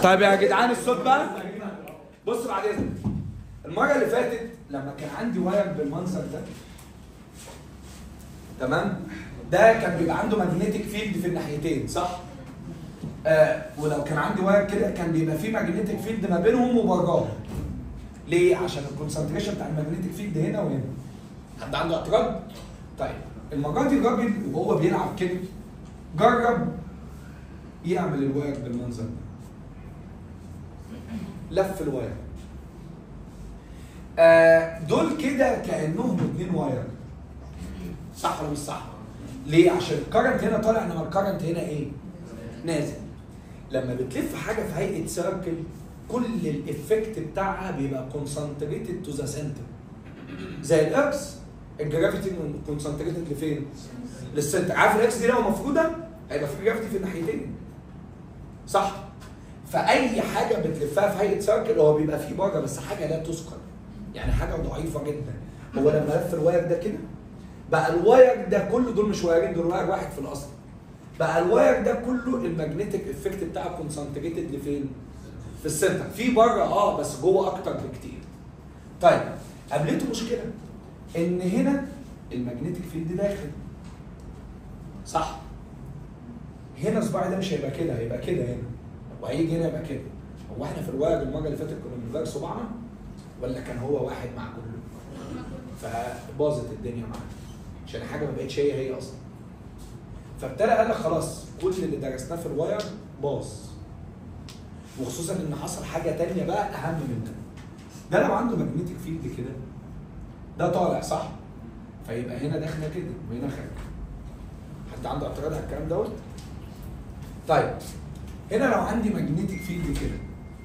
طيب يا جدعان الصوت بقى بص بعد اذنك المره اللي فاتت لما كان عندي واير بالمنظر ده تمام ده كان بيبقى عنده ماجنتيك فيلد في الناحيتين صح آه ولو كان عندي واير كده كان بيبقى فيه ماجنتيك فيلد ما بينهم وبراهم ليه عشان الكونسنتريشن بتاع الماجنتيك فيلد هنا وهنا حد عنده اعتراض طيب المره دي الراجل وهو بيلعب كده جرب يعمل الواير بالمنظر ده لف الواير آه دول كده كانهم اتنين واير صح ولا مش صح؟ ليه؟ عشان الكرنت هنا طالع انما الكرنت هنا ايه؟ نازل لما بتلف حاجه في هيئه سيركل كل الافكت بتاعها بيبقى كونسنتريتد تو ذا سنتر زي الاكس الجرافيتي كونسنتريتد لفين؟ للسنتر عارف الاكس دي لو مفروده هيبقى في جرافيتي في الناحيتين صح؟ فاي حاجه بتلفها في هيئه سيركل هو بيبقى فيه بره بس حاجه لا تذكر يعني حاجه ضعيفه جدا هو لما لف الواير ده كده بقى الواير ده كله دول مش وايرين دول واير واحد في الاصل بقى الواير ده كله الماجنتيك افكت بتاعه كونسنتريتد لفين؟ في السنتر في بره اه بس جوه اكتر بكتير طيب قابلته مشكله ان هنا الماجنتيك فيلد داخل صح هنا صباعي ده مش هيبقى كده هيبقى كده هنا وهيجي هنا يبقى كده هو احنا في الواير المره اللي فاتت كنا بنغير صباعنا ولا كان هو واحد مع كله فباظت الدنيا معانا عشان حاجه ما بقتش هي هي اصلا فابتدى قال لك خلاص كل اللي درسناه في الواير باظ وخصوصا ان حصل حاجه تانية بقى اهم من ده ده لو عنده ماجنتيك فيلد كده ده طالع صح فيبقى هنا داخله كده وهنا خارجه حد عنده اعتراض على الكلام دوت طيب هنا لو عندي ماجنتيك فيلد كده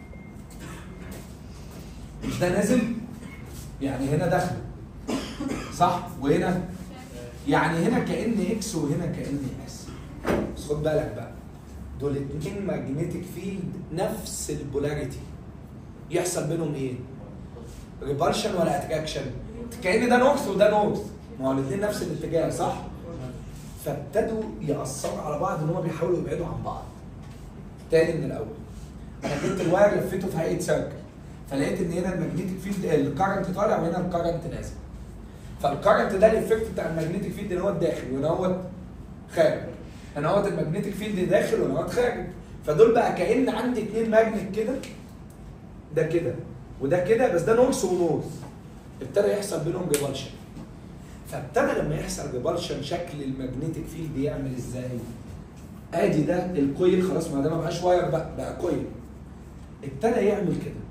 مش ده نازل يعني هنا داخل صح وهنا يعني هنا كان اكس وهنا كان اكس بس خد بالك بقى دول اتنين ماجنتيك فيلد نفس البولاريتي يحصل بينهم ايه؟ ريبالشن ولا اتراكشن؟ كان ده نورث وده نورث ما هو الاثنين نفس الاتجاه صح؟ فابتدوا يأثروا على بعض ان هم بيحاولوا يبعدوا عن بعض. تاني من الاول. انا جبت الواير لفيته في هيئه سيركل فلقيت ان هنا الماجنتيك فيلد الكرنت طالع وهنا الكرنت نازل. فالكرنت ده الايفكت بتاع الماجنتيك فيلد اللي هو الداخل وهنا هو خارج. هنا هو الماجنتيك فيلد داخل وهنا هو خارج. فدول بقى كان عندي اثنين ماجنت كده ده كده وده كده بس ده نورث ونورث. ابتدى يحصل بينهم ريبالشن. فابتدى لما يحصل ريبالشن شكل الماجنتيك فيلد يعمل ازاي؟ ادي ده الكويل خلاص ما ده ما بقاش واير بقى بقى كويل. ابتدى يعمل كده.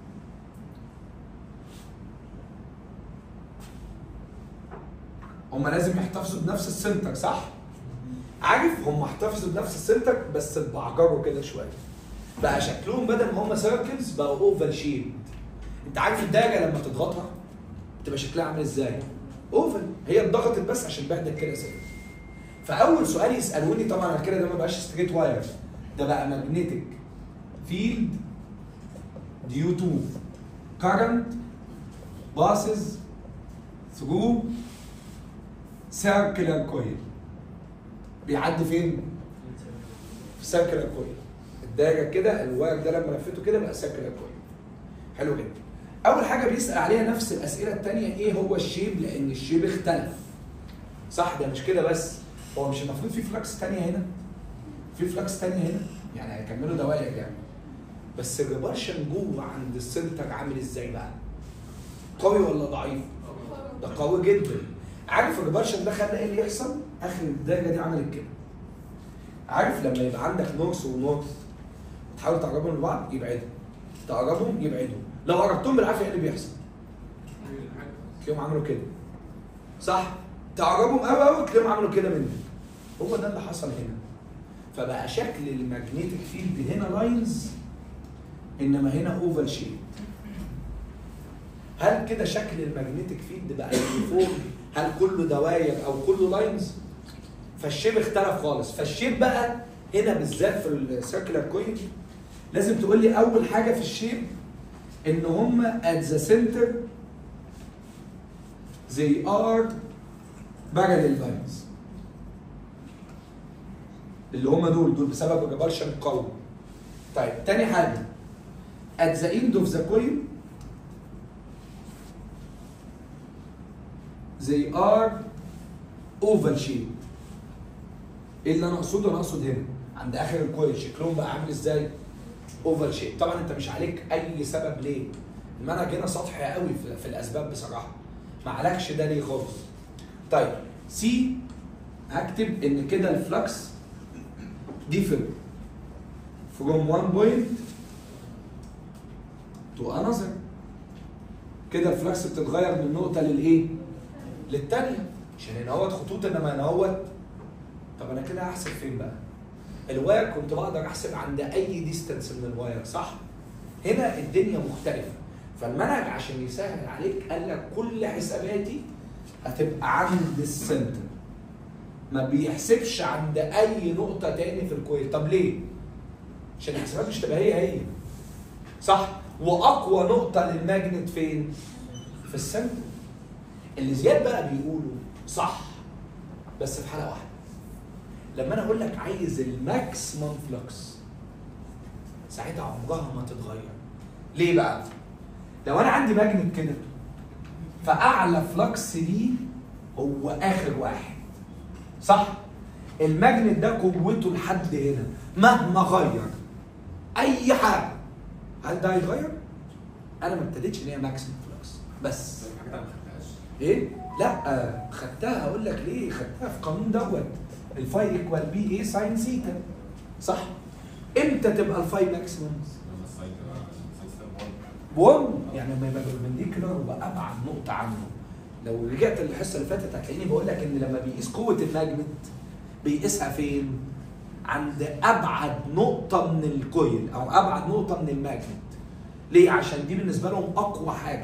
هم لازم يحتفظوا بنفس السنتر صح؟ عارف هم احتفظوا بنفس السنتر بس بعجروا كده شويه. بقى شكلهم بدل ما هم سيركلز بقوا اوفال شيب. انت عارف الدايره لما تضغطها تبقى شكلها عامل ازاي؟ اوفل هي اتضغطت بس عشان بعدك كده سنه. فاول سؤال يسالوني طبعا على كده ده ما بقاش ستريت واير ده بقى ماجنتيك فيلد ديو تو current passes through circular coil بيعدي فين؟ في circular coil الدايره كده الواير ده لما لفيته كده بقى circular coil حلو جدا اول حاجه بيسال عليها نفس الاسئله الثانيه ايه هو الشيب لان الشيب اختلف صح ده مش كده بس هو مش المفروض في فلكس ثانيه هنا في فلكس ثانيه هنا يعني هيكملوا دوائر يعني بس الريبارشن جوه عند السنتر عامل ازاي بقى قوي ولا ضعيف ده قوي جدا عارف الريبارشن ده خلى ايه اللي يحصل اخر الدايره دي عملت كده عارف لما يبقى عندك نورث ونورث تحاول تقربهم لبعض يبعدوا تقربهم يبعدوا لو قربتهم بالعافيه ايه اللي بيحصل؟ تلاقيهم عملوا كده صح؟ تقربهم قوي قوي تلاقيهم عملوا كده منك هو ده اللي حصل هنا فبقى شكل الماجنتيك فيلد هنا لاينز انما هنا اوفال شيب هل كده شكل الماجنتيك فيلد بقى يونيفورم هل كله دواير او كله لاينز فالشيب اختلف خالص فالشيب بقى هنا بالذات في السيركلر كوين لازم تقول لي اول حاجه في الشيب ان هم at the center they are parallel lines اللي هم دول دول بسبب الريبالشن قوي طيب تاني حاجه at the end of the coil they are oval shaped ايه اللي انا اقصده انا اقصد هنا عند اخر الكويل شكلهم بقى عامل ازاي اوفال شيب طبعا انت مش عليك اي سبب ليه المنهج هنا سطحي قوي في, في الاسباب بصراحه ما عليكش ده ليه خالص طيب سي هكتب ان كده الفلكس differ from one point to another كده الفلكس بتتغير من نقطه للايه للتانيه عشان هنا اهوت خطوط انما هنا اهوت طب انا كده هحسب فين بقى الواير كنت بقدر احسب عند اي ديستانس من الواير صح هنا الدنيا مختلفه فالمنهج عشان يسهل عليك قال لك كل حساباتي هتبقى عند السنتر ما بيحسبش عند اي نقطه تاني في الكويل طب ليه عشان الحسابات مش تبقى هي هي صح واقوى نقطه للماجنت فين في السنتر اللي زياد بقى بيقوله صح بس في حاله واحده لما انا اقول لك عايز الماكسيمم فلكس ساعتها عمرها ما تتغير ليه بقى لو انا عندي ماجنت كده فاعلى فلكس ليه هو اخر واحد صح الماجنت ده قوته لحد هنا مهما غير اي حاجه هل ده هيتغير انا ما ابتديتش ان هي ماكسيمم فلكس بس حاجات انا ما خدتهاش ايه لا خدتها اقول لك ليه خدتها في قانون دوت الفاي ايكوال بي اي ساين سيتا صح امتى تبقى الفاي ماكسيمم لما السايت السايت ستيب 1 يعني لما يبقى بالبنديكولار يبقى ابعد نقطه عنه لو رجعت الحصه اللي فاتت هتلاقيني بقول لك ان لما بيقيس قوه الماجنت بيقيسها فين؟ عند ابعد نقطه من الكويل او ابعد نقطه من الماجنت ليه؟ عشان دي بالنسبه لهم اقوى حاجه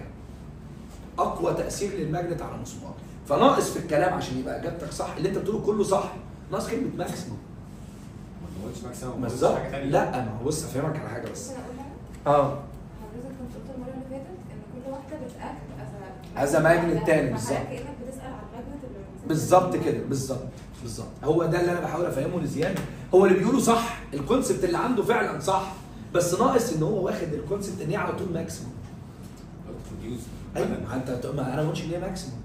اقوى تاثير للماجنت على المسمار فناقص في الكلام عشان يبقى اجابتك صح اللي انت بتقوله كله صح ناقص كلمه ماكسيموم ما قلتش ماكسيمم ما قلتش بالظبط حاجه ثانيه لا ما هو بص افهمك على حاجه بس ممكن اقول حاجه اه حضرتك كنت قلت المره اللي فاتت ان كل واحده بتاكت As a magnet تاني، بالظبط. كانك بتسال على الماجنت اللي بالظبط كده بالظبط بالظبط هو ده اللي انا بحاول افهمه لزياد هو اللي بيقوله صح الكونسبت اللي عنده فعلا صح بس ناقص ان هو واخد الكونسبت ان هي على طول ماكسيموم قلت بروديوس ايوه ما انت ما انا ما قلتش ان هي ماكسيموم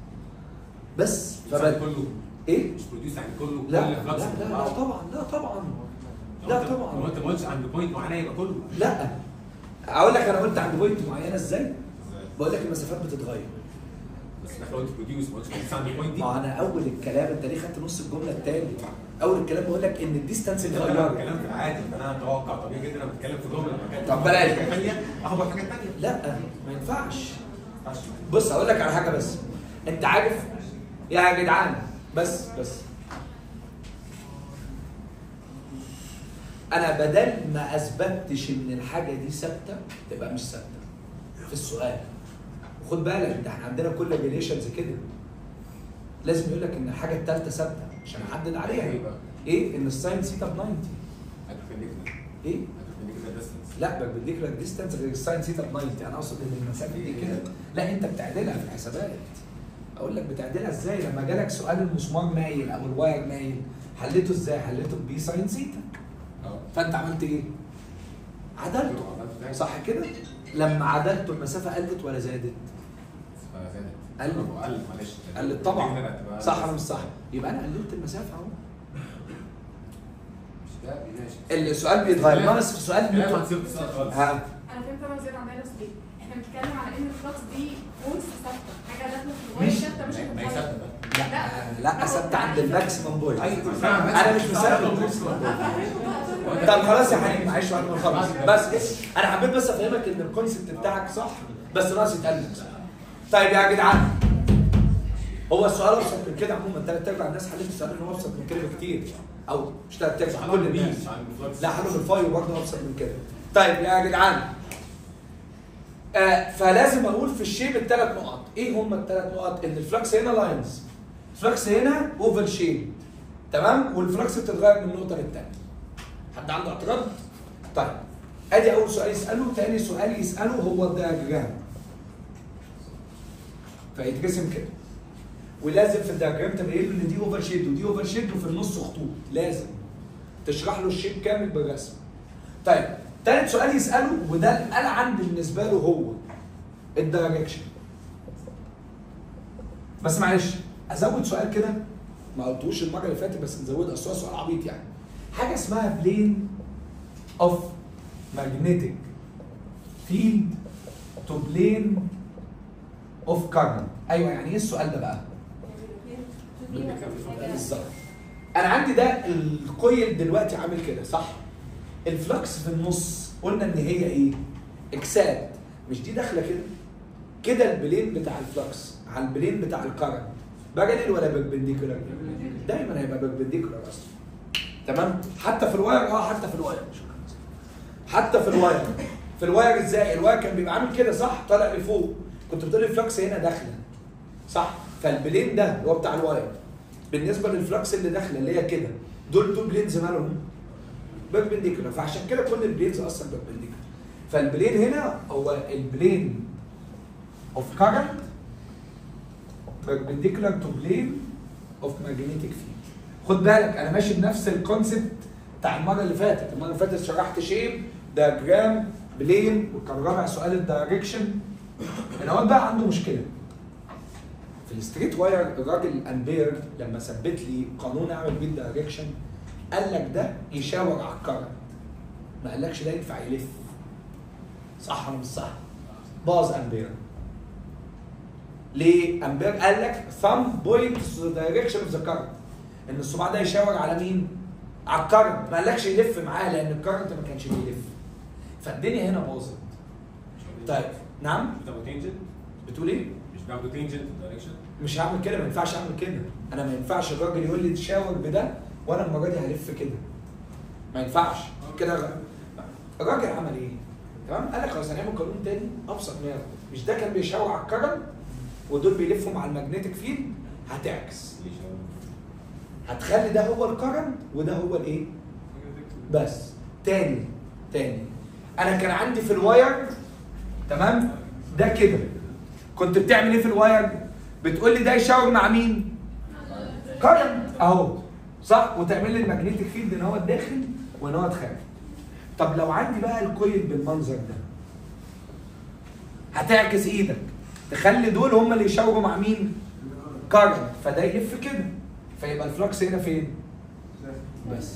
بس فبل فبل كله ايه مش بروديوس يعني كله لا كل لا فلكس لا, لا طبعا لا طبعا لا طبعا. لو انت ما قلتش عند بوينت معينه يبقى كله لا اقول لك انا قلت عند بوينت معينه ازاي ازاي؟ بقول لك المسافات بتتغير بس انت قلت بروديوس ما قلتش بروديوس عند البوينت دي ما انا اول الكلام انت ليه خدت نص الجمله التاني اول الكلام بقول لك ان الديستانس انا اتغير بتكلم في العادي فانا اتوقع طبيعي جدا انا بتكلم في جمله لما كانت طب بلاش. حاجه ثانيه اخبط حاجه ثانيه لا ما ينفعش بص هقول لك على حاجه بس انت عارف يا جدعان بس بس انا بدل ما اثبتش ان الحاجه دي ثابته تبقى مش ثابته في السؤال وخد بالك ده احنا عندنا كل الريليشنز كده لازم يقول لك ان الحاجه الثالثه ثابته عشان احدد عليها ايه بقى؟ ايه ان الساين ثيتا ب 90 هتفندكنا ايه هتفندكنا ديستنس لا بالبنديكولار ديستانس غير الساين ثيتا ب 90 انا اقصد ان المسافه دي كده لا انت بتعدلها في الحسابات اقول لك بتعدلها ازاي لما جالك سؤال المسمار مايل او الواير مايل حليته ازاي حليته بي ساين ثيتا اه فانت عملت ايه عدلته صح كده لما عدلته المسافه قلت ولا زادت قلت. قلت قلت معلش قلت طبعا الفكرة هتبقى- صح ولا مش صح يبقى انا قللت المسافه اهو مش ده ماشي السؤال بيتغير ناقص في سؤال لا ما نيوتن تصير السؤال خالص ها انا فهمت انا زياد عندنا نفس ليه احنا بنتكلم على ان الفلكس دي فورس ثابته حاجه داخله في الواير مش- ثابته مش ما هي ثابته هتتغير بقى لا لا ثابت عند الماكسيمم بوينت ايوه انا مش مثبت طب خلاص يا حبيبي معلش بعد ما نخلص بس انا حبيت بس افهمك ان الكونسيبت بتاعك صح بس ناقص يتقال لك صح طيب يا جدعان هو السؤال ابسط من كده عموما ثلاث ارباع الناس حلت السؤال ان هو ابسط من كده بكتير او مش ثلاث ارباع كل الناس لا حلوا بالفاي برضه ابسط من كده طيب يا جدعان آه فلازم اقول في الشيب الثلاث نقط ايه هم الثلاث نقط ان الفلكس هنا لاينز الفلكس هنا اوفل شيب تمام والفلكس بتتغير من نقطه للثانيه حد عنده اعتراض طيب ادي اول سؤال يساله تاني سؤال يساله هو الدياجرام فيترسم كده ولازم في الدياجرام تبقى له ان دي اوفر شيد ودي اوفر شيد وفي النص خطوط لازم تشرح له الشيب كامل بالرسم طيب تالت سؤال يساله وده الالعن بالنسبه له هو الدايركشن بس معلش ازود سؤال كده ما قلتوش المره اللي فاتت بس نزودها اصل هو سؤال عبيط يعني حاجه اسمها بلين اوف ماجنتيك فيلد تو بلين اوف كارنت ايوه يعني ايه السؤال ده بقى؟ بالظبط انا عندي ده الكويل دلوقتي عامل كده صح الفلكس في النص قلنا ان هي ايه اكسات مش دي داخله كده كده البلين بتاع الفلكس على البلين بتاع الكرنت بارلل ولا بيربنديكولار دايما هيبقى بيربنديكولار اصلا تمام حتى في الواير اه حتى في الواير حتى في الواير في الواير ازاي الواير كان بيبقى عامل كده صح طالع لفوق كنت بتقول الفلكس هنا داخله صح فالبلين ده اللي هو بتاع الواير بالنسبه للفلكس اللي داخله اللي هي كده دول تو بلينز مالهم بيربنديكولار فعشان كده كل البلينز اصلا بيربنديكولار فالبلين هنا هو البلين اوف كارنت perpendicular to plane of magnetic field خد بالك انا ماشي بنفس الكونسبت بتاع المره اللي فاتت المره اللي فاتت شرحت شيب دياجرام بلين وكان رابع سؤال الدايركشن هنا هو بقى عنده مشكله في الستريت واير الراجل امبير لما ثبت لي قانون اعمل بيه الدايركشن قال لك ده يشاور على الكرنت ما قالكش ده ينفع يلف صح ولا مش صح؟ باظ امبير ليه؟ امبير قال لك thumb points to the direction of the current ان الصباع ده يشاور على مين؟ على الكرنت ما قالكش يلف معاه لان الكرنت ما كانش بيلف فالدنيا هنا باظت طيب نعم بتاخدوا تنجن بتقول ايه؟ مش بياخدوا تنجن دايركشن مش هعمل كده ما ينفعش اعمل كده انا ما ينفعش الراجل يقول لي تشاور بده وانا المره دي هلف كده ما ينفعش كده غ- الراجل عمل ايه؟ تمام قال لك خلاص هنعمل قانون تاني ابسط ما يكون مش ده كان بيشاور على الكرنت ودول بيلفوا مع الماجنتيك فيلد هتعكس ليش هتخلي ده هو الكرنت وده هو الايه؟ بس تاني تاني انا كان عندي في الواير تمام ده كده كنت بتعمل ايه في الواير بتقول لي ده يشاور مع مين كرنت اهو صح وتعمل لي الماجنتيك فيلد ان هو داخل وان هو خارج طب لو عندي بقى الكويل بالمنظر ده هتعكس ايدك تخلي دول هم اللي يشاوروا مع مين كارنت فده يلف كده فيبقى الفلكس هنا فين بس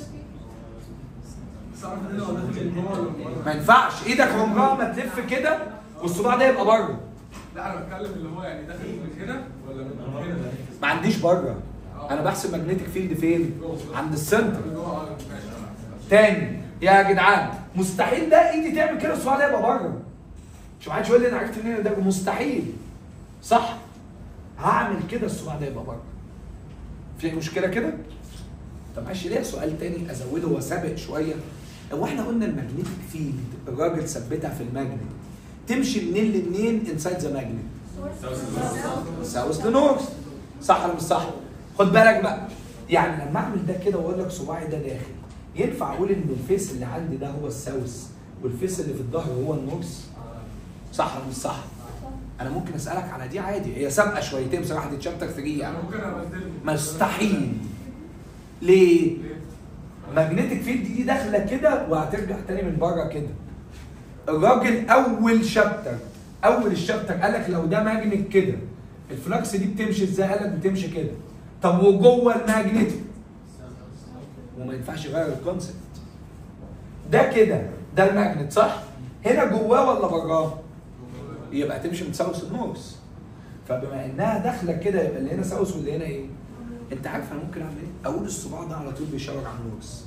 ما ينفعش ايدك عمرها ما تلف كده والصباع ده يبقى بره لا انا بتكلم اللي هو يعني داخل من هنا ولا من هنا ما عنديش بره انا بحسب ماجنتيك فيلد فين عند السنتر اللي هو آه، ماشي تاني يا جدعان مستحيل ده ايدي تعمل كده الصباع ده يبقى بره مش محدش يقول لي انا عرفت منين ده مستحيل صح هعمل كده الصباع ده يبقى بره في مشكله كده طب معلش ليه سؤال تاني ازوده واسابق شويه هو احنا قلنا الماجنتيك فيلد الراجل ثبتها في الماجنت تمشي منين لمنين انسايد ذا ماجنت ساوث لنورث صح ولا مش صح؟ خد بالك بقى يعني لما اعمل ده كده واقول لك صباعي ده داخل ينفع اقول ان الفيس اللي عندي ده هو الساوث والفيس اللي في الظهر هو النورث صح ولا مش صح؟ انا ممكن اسالك على دي عادي هي سابقه شويتين بصراحه دي تشابتر 3 يعني انا ممكن ابدله مستحيل ليه؟ ليه؟ ماجنتيك فيلد دي داخله كده وهترجع تاني من بره كده الراجل اول شابتر اول الشابتر قال لك لو ده ماجنت كده الفلكس دي بتمشي ازاي قال لك بتمشي كده طب وجوه الماجنت وما ينفعش يغير الكونسبت ده كده ده الماجنت صح هنا جواه ولا براه يبقى تمشي من ساوث لنورث فبما انها داخله كده يبقى اللي هنا ساوث واللي هنا ايه انت عارف انا ممكن اعمل ايه اقول الصباع ده على طول بيشاور على النورث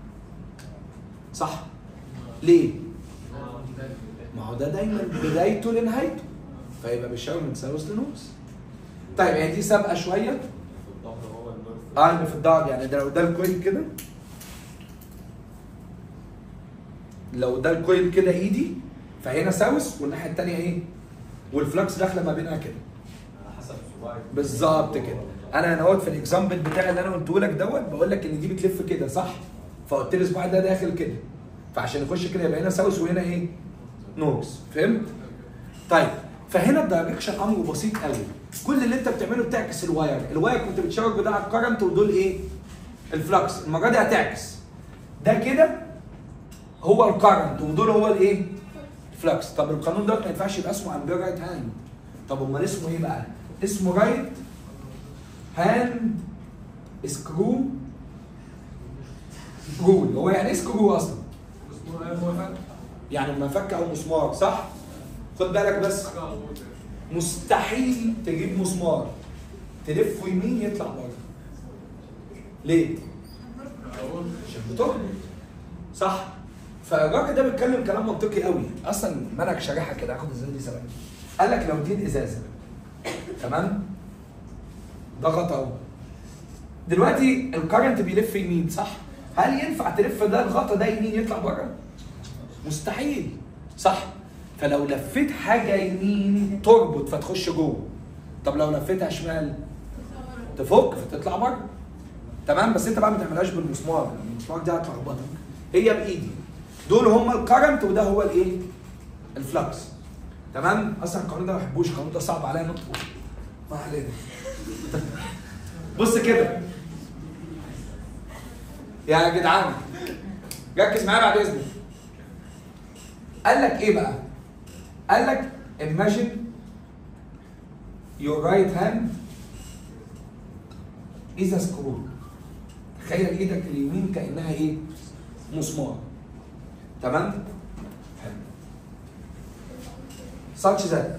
صح ليه ما هو ده دايما بدايته لنهايته فيبقى بيشاور من ساوث لنورث طيب يعني دي سابقه شويه الظهر هو النورث اه اللي في الظهر يعني ده لو ده الكويل كده لو ده الكويل كده ايدي فهنا ساوث والناحيه الثانيه ايه والفلكس داخله ما بينها كده على حسب صباعك بالظبط كده انا انا اهوت في الاكزامبل بتاعي اللي انا قلته لك دوت بقول لك ان دي بتلف كده صح فقلت لي صباعي ده داخل كده فعشان يخش كده يبقى هنا ساوث وهنا ايه نورث فهمت طيب فهنا الدايركشن امره بسيط قوي كل اللي انت بتعمله بتعكس الواير الواير كنت بتشاور بده على الكرنت ودول ايه الفلكس المره دي هتعكس ده كده هو الكرنت ودول هو الايه؟ فلكس طب القانون ده ما ينفعش يبقى اسمه امبير رايت هاند طب امال اسمه ايه بقى؟ اسمه رايت هاند سكرو رول هو يعني ايه سكرو اصلا؟ اسمه ايه موافق؟ يعني مفك او مسمار صح؟ خد بالك بس حاجه عبود مستحيل تجيب مسمار تلفه يمين يطلع بره ليه؟ عشان بتربط صح فالراجل ده بيتكلم كلام منطقي قوي اصلا منهج شريحه كده هاخد ازاي دي ثواني قال لك لو دي الازازه تمام ضغط اهو دلوقتي الكرنت بيلف يمين صح هل ينفع تلف ده الغطا ده يمين يطلع بره مستحيل صح فلو لفيت حاجه يمين تربط فتخش جوه طب لو لفيتها شمال تفك فتطلع بره تمام بس انت بقى ما تعملهاش بالمسمار المسمار ده هتلخبطك هي بايدي دول هم الكرنت وده هو الايه الفلكس تمام اصلا القانون ده ما بحبوش القانون ده صعب عليا نطقه ما علينا بص كده يا جدعان ركز معايا بعد اذنك قال لك ايه بقى قال لك imagine your right hand is a screw تخيل ايدك اليمين كانها ايه مسمار تمام حلو such that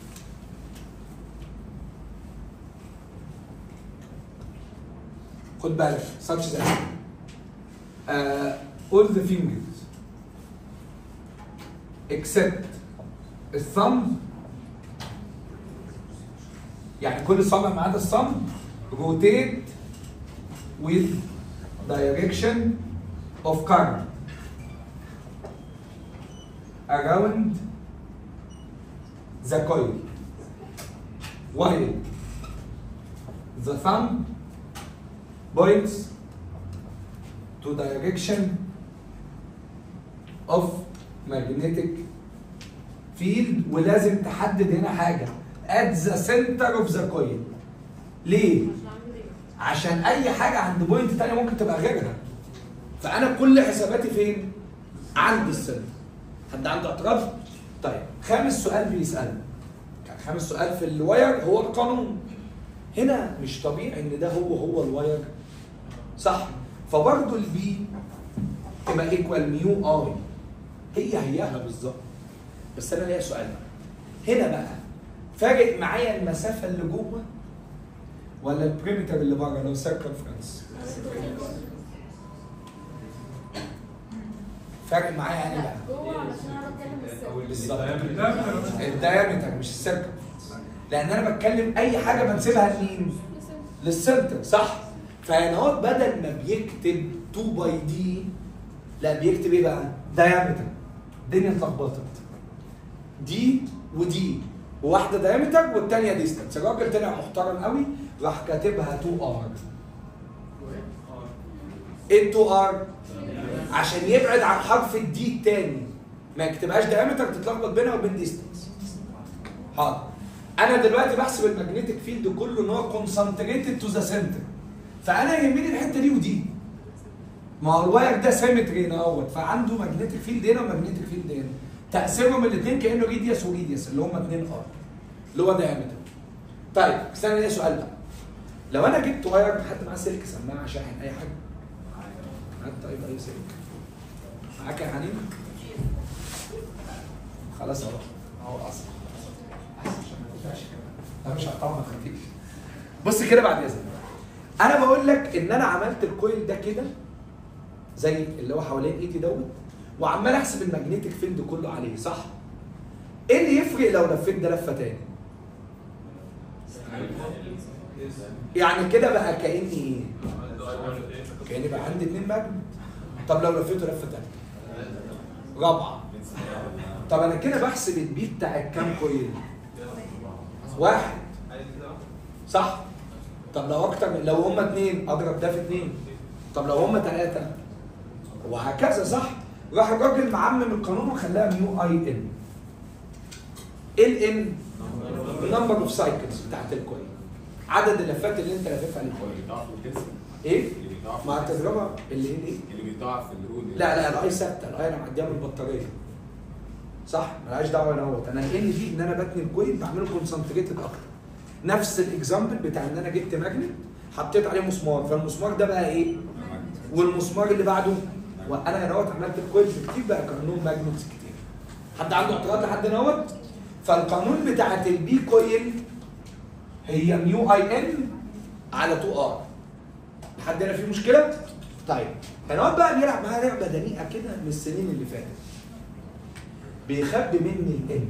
خد بالك such that uh, all the fingers except الثumb يعني كل صابع ما عدا الثumb rotate with direction of current around the coil while the thumb points to direction of magnetic field ولازم تحدد هنا حاجة at the center of the coil ليه؟ عشان أي حاجة عند بوينت تانية ممكن تبقى غيرها فأنا كل حساباتي فين؟ عند السنتر حد عنده اعتراض؟ طيب خامس سؤال بيسأله كان خامس سؤال في الواير هو القانون هنا مش طبيعي ان ده هو هو الواير صح فبرضه البي تبقى ايكوال ميو اي هي هيها بالظبط بس انا ليا سؤال بقى هنا بقى فارق معايا المسافه اللي جوه ولا البريمتر اللي بره لو سيركمفرنس فارق معايا يعني بقى جوه علشان انا بتكلم السر بالظبط بالظبط الدايمتر مش السيركمفرنس لان انا بتكلم اي حاجه بنسيبها لمين؟ للسنتر صح؟ فهنا هو بدل ما بيكتب 2 باي دي لا بيكتب ايه بقى؟ دايمتر الدنيا اتلخبطت دي ودي وواحده دايمتر والثانيه ديستنس الراجل طلع محترم قوي راح كاتبها 2 ار ايه 2 ار؟ عشان يبعد عن حرف الدي الثاني ما يكتبهاش دايمتر تتلخبط بينها وبين ديستنس حاضر انا دلوقتي بحسب المagnetic فيلد كله ان هو كونسنتريتد تو ذا سنتر فانا يهمني الحته دي ودي ما هو الواير ده سيمتري هنا اهوت فعنده ماجنتيك فيلد هنا وماجنتيك فيلد هنا تقسيمهم الاثنين كانه ريديوس وريديوس اللي هم 2 ار اللي هو دايمتر طيب استنى ليه سؤال بقى لو انا جبت واير حد معاه سلك سماعه شاحن اي حاجه هات طيب اي سلك معاك يا حنين خلاص اهو اهو اصلا عشان ما تنفعش كمان انا مش هقطعها ما تخافيش بص كده بعد اذنك انا بقول لك ان انا عملت الكويل ده كده زي اللي هو حوالين ايدي دوت وعمال احسب الماجنتيك فيلد كله عليه صح ايه اللي يفرق لو لفيت ده لفه تاني يعني كده بقى كاني ايه كاني بقى عندي اتنين ماجنت طب لو لفيته لفه تانيه رابعه طب انا كده بحسب البي بتاع الكام كويل واحد صح طب لو اكتر من لو هما اتنين اضرب ده في اتنين طب لو هما تلاته وهكذا صح راح الراجل معمم القانون وخلاها ميو اي ان ايه الان نمبر اوف سايكلز بتاعت الكويل عدد اللفات اللي انت لفيتها على الكويل ايه؟ اللي بيضاعف مع التجربه اللي هي ايه؟ اللي بيضاعف في الرول لا لا الاي ثابته الاي انا معديها من البطاريه صح ملهاش دعوه انا اهوت انا ان دي ان انا بتني الكوين بعمله كونسنتريتد اكتر نفس الاكزامبل بتاع ان انا جبت ماجنت حطيت عليه مسمار فالمسمار ده بقى ايه؟ والمسمار اللي بعده وانا هنا اهوت عملت الكويلز كتير بقى كانهم ماجنتس كتير حد عنده اعتراض لحد هنا اهوت فالقانون بتاعت البي كويل هي ميو اي ان على 2 ار لحد هنا في مشكله؟ طيب هنقعد بقى نلعب معاها لعبه دنيئه كده من السنين اللي فاتت بيخبي مني الان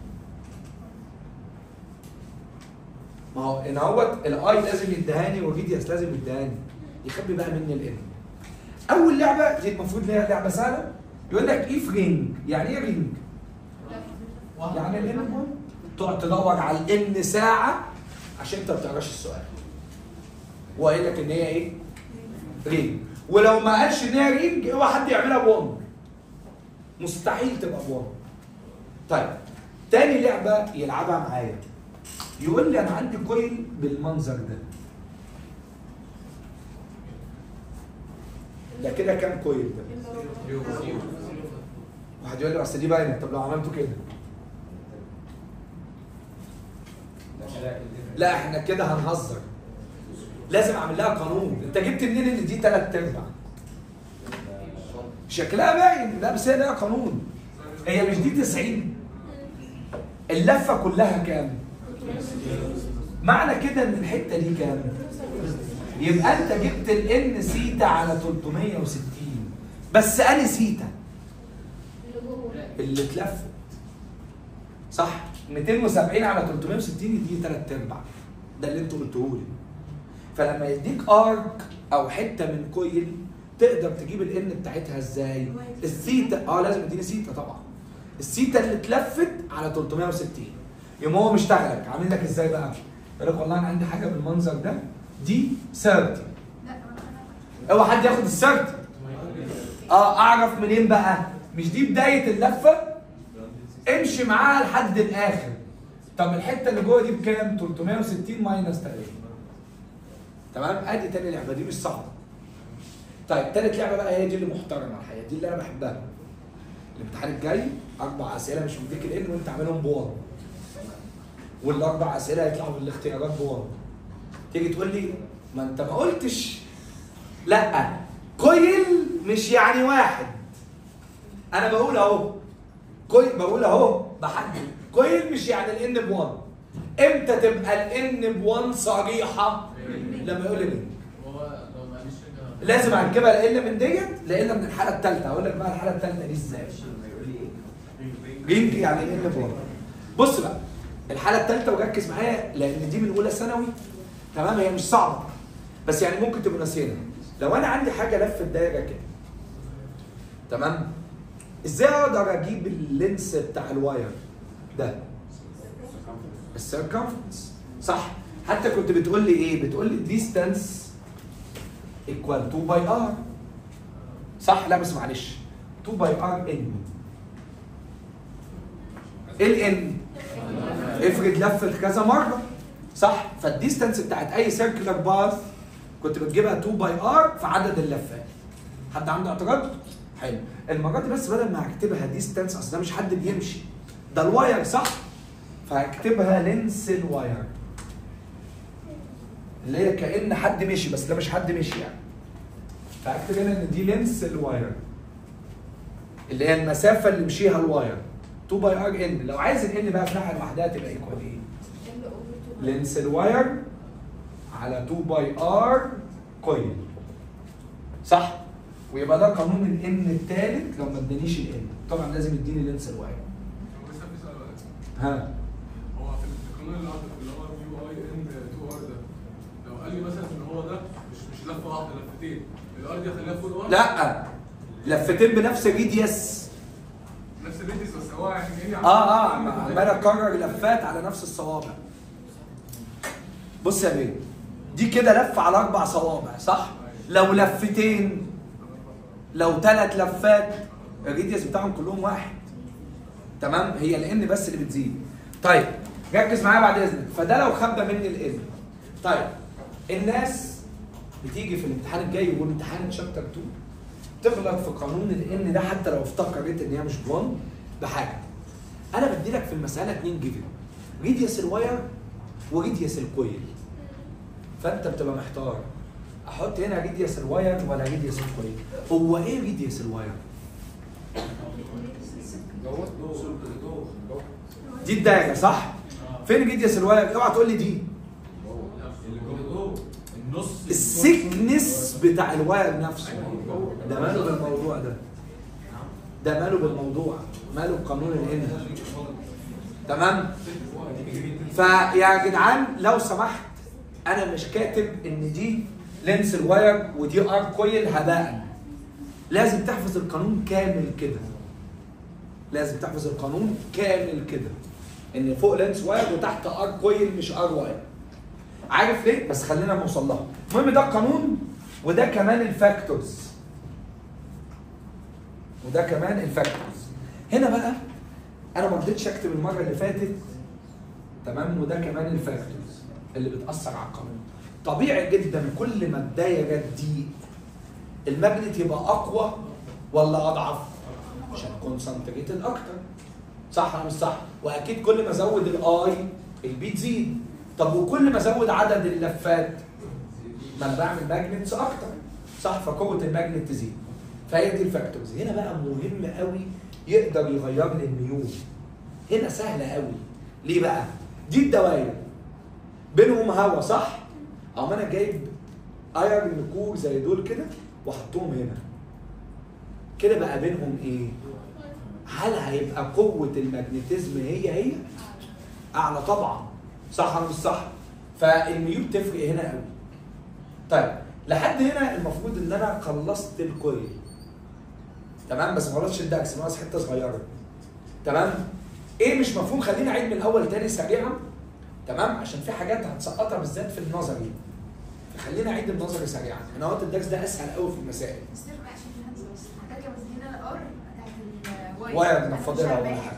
ما هو ان هوت الاي لازم يدهاني والريديوس لازم يدهاني يخبي بقى مني الان اول لعبه دي المفروض ان هي لعبه سهله يقول لك اف رينج يعني ايه رينج؟ يعني الان تقعد تدور على الان ساعه عشان انت ما بتقراش السؤال وقايل لك ان هي ايه؟ رينج ولو ما قالش ان هي رينج اوعى حد يعملها بون مستحيل تبقى بون طيب تاني لعبه يلعبها معايا يقول لي انا عندي كويل بالمنظر ده ده كده كام كويل ده؟ واحد يقول لي اصل دي باينه طب لو عملته كده لا احنا كده هنهزر لازم اعمل لها قانون انت جبت منين ان دي ثلاث ارباع شكلها باين لا بس هي لها قانون هي مش دي 90 اللفه كلها كام معنى كده ان الحته دي كام يبقى انت جبت الان سيتا على 360 بس اني سيتا اللي اتلفت صح 270 على 360 دي 3 ارباع ده اللي انتوا قلتوه لي فلما يديك ارك او حته من كويل تقدر تجيب الان بتاعتها ازاي الثيتا اه لازم تديني ثيتا طبعا الثيتا اللي اتلفت على 360 يوم هو مشتغلك عامل لك ازاي بقى يقول لك والله انا عندي حاجه بالمنظر ده دي 30 لا انا اوعى حد ياخد ال 30 اه اعرف منين بقى مش دي بدايه اللفه امشي معاها لحد الاخر طب الحته اللي جوه دي بكام 360 ماينس 30 تمام ادي تاني لعبه دي مش صعبه طيب تالت لعبه بقى هي دي اللي محترمه الحقيقه دي اللي انا بحبها الامتحان الجاي اربع اسئله مش مديك الان وانت عاملهم بوان والاربع اسئله هيطلعوا بالاختيارات بوان تيجي تقول لي ما انت ما قلتش لا كويل مش يعني واحد انا بقول اهو كويل بقول اهو بحدد كويل مش يعني الان ب1 امتى تبقى الان ب1 صريحه لما يقول لي ليه هو لو ما قاليش كده لازم اركبها لا الا من ديت لا الا من الحاله الثالثه هقول لك بقى الحاله الثالثه دي ازاي رينج يعني ايه اللي بص بقى الحاله الثالثه وركز معايا لان دي من اولى ثانوي تمام هي مش صعبه بس يعني ممكن تبقوا ناسينها لو انا عندي حاجه لفت دايره كده تمام ازاي اقدر اجيب اللينس بتاع الواير ده السيركمفرنس صح حتى كنت بتقول لي ايه بتقول لي ديستانس ايكوال 2 باي ار صح لا بس معلش 2 باي ار ان الان افرض لفت كذا مره صح فالديستانس بتاعت اي سيركلر باث كنت بتجيبها 2 باي ار في عدد اللفات حد عنده اعتراض حلو المره دي بس بدل ما هكتبها ديستانس اصل ده مش حد بيمشي ده الواير صح فهكتبها لينس الواير اللي هي كان حد مشي بس ده مش حد مشي يعني فاكتب هنا ان دي لينس الواير اللي هي المسافه اللي مشيها الواير 2 باي ار ان لو عايز الان بقى في ناحيه لوحدها تبقى ايكوال ايه؟ ال اوفر 2 لينس الواير على 2 باي ار كويل صح؟ ويبقى ده قانون الان الثالث لو ما ادانيش الان طبعا لازم يديني لينس الواير هو لسه في سؤال بقى. ها هو في القانون اللي عندك اللي هو يو اي ان 2 ار ده لو قال لي مثلا ان هو ده مش مش لفه واحده لفتين الار دي اخليها فول ار لا لفتين بنفس الريديوس نفس الريديوس بس هو يعني كاني اه اه عمال اكرر لفات على نفس الصوابع بص يا بيه دي كده لفه على اربع صوابع صح لو لفتين لو ثلاث لفات الريديوس بتاعهم كلهم واحد تمام هي الان بس اللي بتزيد طيب ركز معايا بعد اذنك فده لو خبى مني الان طيب الناس بتيجي في الامتحان الجاي وامتحان شابتر 2 تغلط في قانون الان ده حتى لو افتكرت ان هي مش بوان بحاجه انا بدي لك في المساله اتنين جيفن ريديوس الواير وريديوس الكويل فانت بتبقى محتار احط هنا ريديوس الواير ولا ريديوس الكويل هو ايه ريديوس الواير دي الدايره صح فين ريديوس الواير اوعى تقول لي دي النص السكنس بتاع الواير نفسه ده ماله بالموضوع ده ده ماله بالموضوع ماله بقانون الان تمام فيا جدعان لو سمحت انا مش كاتب ان دي لينس الواير ودي ار كويل هباء لازم تحفظ القانون كامل كده لازم تحفظ القانون كامل كده ان فوق لينس واير وتحت ار كويل مش ار واير عارف ليه؟ بس خلينا نوصل لها. المهم ده القانون وده كمان الفاكتورز. وده كمان الفاكتورز. هنا بقى انا ما رضيتش اكتب المره اللي فاتت تمام وده كمان الفاكتورز اللي بتاثر على القانون. طبيعي جدا كل ما الدايره تضيق الماجنت يبقى اقوى ولا اضعف؟ عشان كونسنتريتد اكتر. صح ولا مش صح؟ واكيد كل ما ازود الاي البي تزيد. طب وكل ما ازود عدد اللفات ما انا بعمل ماجنتس اكتر صح فقوه الماجنت تزيد فهي دي الفاكتورز هنا بقى مهم قوي يقدر يغير لي الميول هنا سهله قوي ليه بقى دي الدوائر بينهم هوا صح اما انا جايب ايرن كور زي دول كده وحطهم هنا كده بقى بينهم ايه هل هيبقى قوه الماجنتيزم هي هي اعلى طبعا صح ولا مش صح؟ فالميول تفرق هنا قوي. طيب لحد هنا المفروض ان انا خلصت الكويل. تمام بس ما خلصتش الدكس ناقص حته صغيره. تمام؟ ايه مش مفهوم خليني اعيد من الاول تاني سريعا. تمام؟ عشان في حاجات هتسقطها بالذات في النظري. فخلينا اعيد النظري سريعا. انا قلت الدكس ده اسهل قوي في المسائل. مستر عشان الهندسه بس هترجع بس هنا الار بتاعت الواير واير نفضلها ولا حاجه.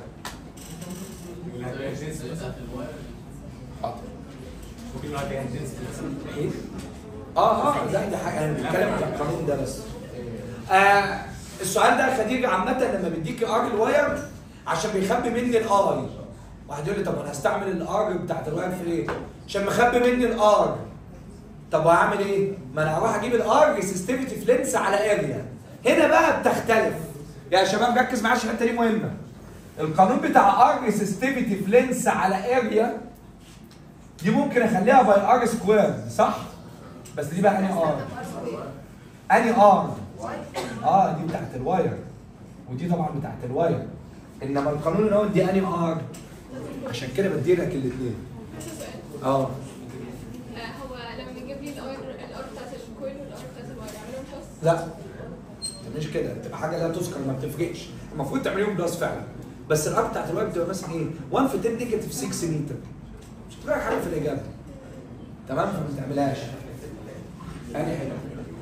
حاضر. ممكن نقعد فيها جنس مثلا ايه؟ اه اه لا دي حاجه انا بنتكلم عن القانون ده بس. آه السؤال ده يا خديجه عامه لما بيديك ار الواير عشان بيخبي مني الاي. واحد يقول لي طب انا هستعمل الار بتاعت الواير في ايه؟ عشان مخبي مني الار. طب وهعمل ايه؟ ما انا هروح اجيب الار ريسيستيفيتي فلينس على اريا. هنا بقى بتختلف. يا شباب ركز معايا عشان الحته دي مهمه. القانون بتاع ار ريسيستيفيتي فلينس على اريا دي ممكن اخليها باي ار سكوير صح؟ بس دي بقى انهي ار؟ انهي ار؟ اه دي بتاعت الواير ودي طبعا بتاعت الواير انما القانون اللي هو دي انهي ار؟ عشان كده بدي لك الاثنين اه آه، هو لما بيجيب لي الار الار بتاعت الكويل والار بتاعت الواير اعملهم بلس لا مش كده تبقى حاجه لا تذكر ما بتفرقش المفروض تعمليهم بلس فعلا بس الار بتاعت الواير بتبقى مثلا ايه 1 في 10 نيجاتيف 6 متر مش بتفرق حاجه في الاجابه تمام فما تعملهاش انهي حته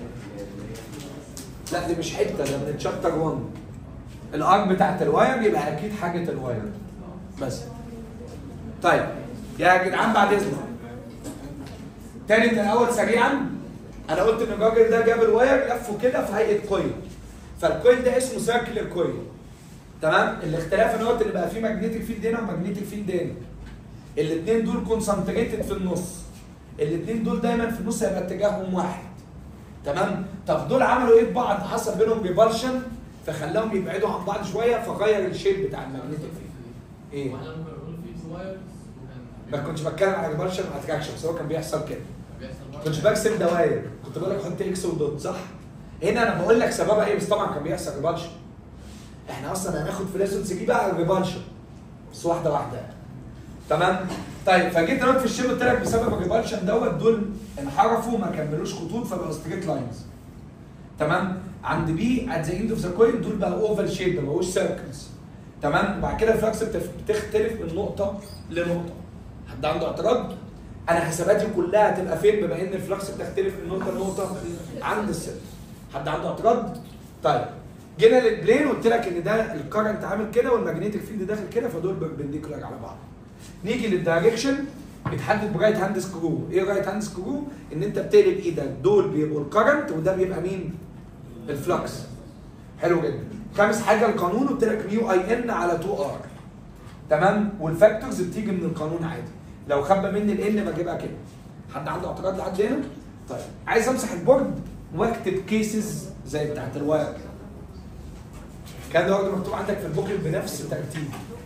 لا دي مش حته ده من تشابتر 1 الار بتاعت الواير يبقى اكيد حاجه الواير بس طيب يا جدعان بعد اذنك تاني من الاول سريعا انا قلت ان الراجل ده جاب الواير لفه كده في هيئه كويل فالكويل ده اسمه سيركلر كويل تمام الاختلاف ان هو اللي بقى فيه ماجنتيك فيلد هنا وماجنتيك فيلد هنا الاثنين دول كونسنتريتد في النص الاثنين دول دايما في النص هيبقى اتجاههم واحد تمام طب دول عملوا ايه ببعض حصل بينهم ريبالشن فخلاهم يبعدوا عن بعض شويه فغير الشيب بتاع الماجنتيك فيلد ايه واحنا ممكن نقول في وايرز ما كنتش بتكلم على ريبالشن واتراكشن بس هو كان بيحصل كده بيحصل كنتش برسم دوائر كنت بقول لك حط اكس ودوت صح هنا انا بقول لك سببها ايه بس طبعا كان بيحصل ريبالشن احنا اصلا هناخد في ليسون 3 بقى الريبالشن بس واحده واحده تمام طيب فجيت دلوقتي في الشيب قلت لك بسبب الريبالشن دوت دول انحرفوا ما كملوش خطوط فبقوا ستريت لاينز تمام عند بي ات ذا اند اوف ذا كوين دول بقى اوفال شيب ما بقوش سيركلز تمام وبعد كده الفلكس بتف- بتختلف من نقطه لنقطه حد عنده اعتراض انا حساباتي كلها هتبقى فين بما ان الفلكس بتختلف من نقطه لنقطه عند السيل حد عنده اعتراض طيب جينا للبلين قلت لك ان ده الكرنت عامل كده والماجنتيك فيلد داخل كده فدول بربنديكولار على بعض نيجي للدايركشن بيتحدد برايت هاند سكرو ايه رايت هاند سكرو ان انت بتقلب ايدك دول بيبقوا الكرنت وده بيبقى مين الفلكس حلو جدا خامس حاجه القانون قلت لك ميو اي ان على 2 ار تمام والفاكتورز بتيجي من القانون عادي لو خبى مني الان بجيبها كده حد عنده اعتراض لحد هنا طيب عايز امسح البورد واكتب كيسز زي بتاعت الواير كان ده برضه مكتوب عندك في البوكلت بنفس الترتيب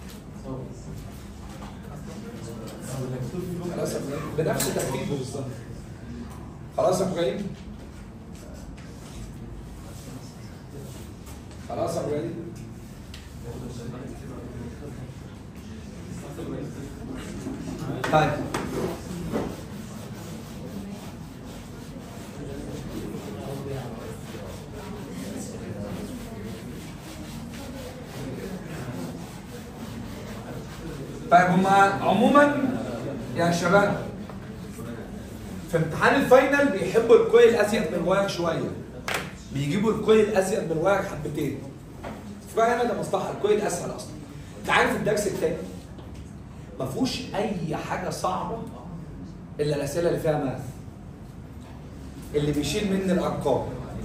خلاص يا إبراهيم؟ بنفس ترتيبه بالظبط خلاص يا ابراهيم خلاص يا ابراهيم طيب طيب هما عموما يا شباب في امتحان الفاينل بيحبوا الكويل ازيد من الواير شويه بيجيبوا الكويل ازيد من الواير حبتين في رايي انا ده مصلحه الكويل اسهل اصلا انت عارف الدرس التاني ما فيهوش اي حاجه صعبه الا الاسئله اللي فيها ماث اللي بيشيل مني الارقام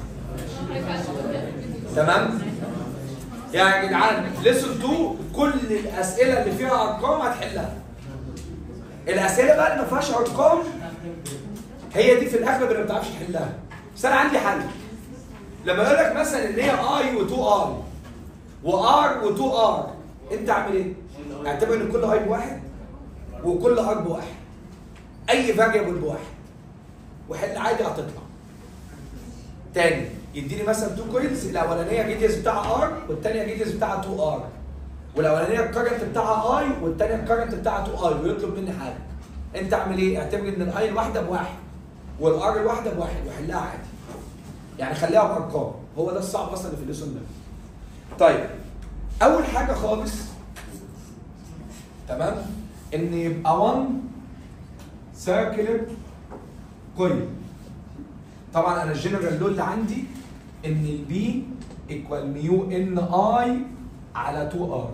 تمام يا جدعان ليسون 2 كل الاسئله اللي فيها ارقام هتحلها الاسئله بقى اللي ما فيهاش ارقام هي دي في الاغلب اللي ما بتعرفش تحلها بس انا عندي حل لما اقول لك مثلا ان هي اي و2 اي وار و2 ار انت اعمل ايه؟ اعتبر ان كل اي بواحد وكل ار بواحد اي فاريبل بواحد وحل عادي هتطلع تاني يديني مثلا تو كويلز الاولانيه جيديز بتاعها ار والثانيه جيديز بتاعها 2 ار والاولانيه الكرنت بتاعها اي والثانيه الكرنت بتاعها 2 اي ويطلب مني حاجه انت اعمل ايه؟ اعتبر ان الاي الواحده بواحد والار الواحده بواحد وحلها عادي يعني خليها بارقام هو ده الصعب اصلا اللي في الليسون ده طيب اول حاجه خالص تمام ان يبقى 1 سيركلر كويل طبعا انا الجنرال لول اللي عندي ان البي ايكوال ميو ان اي على 2 ار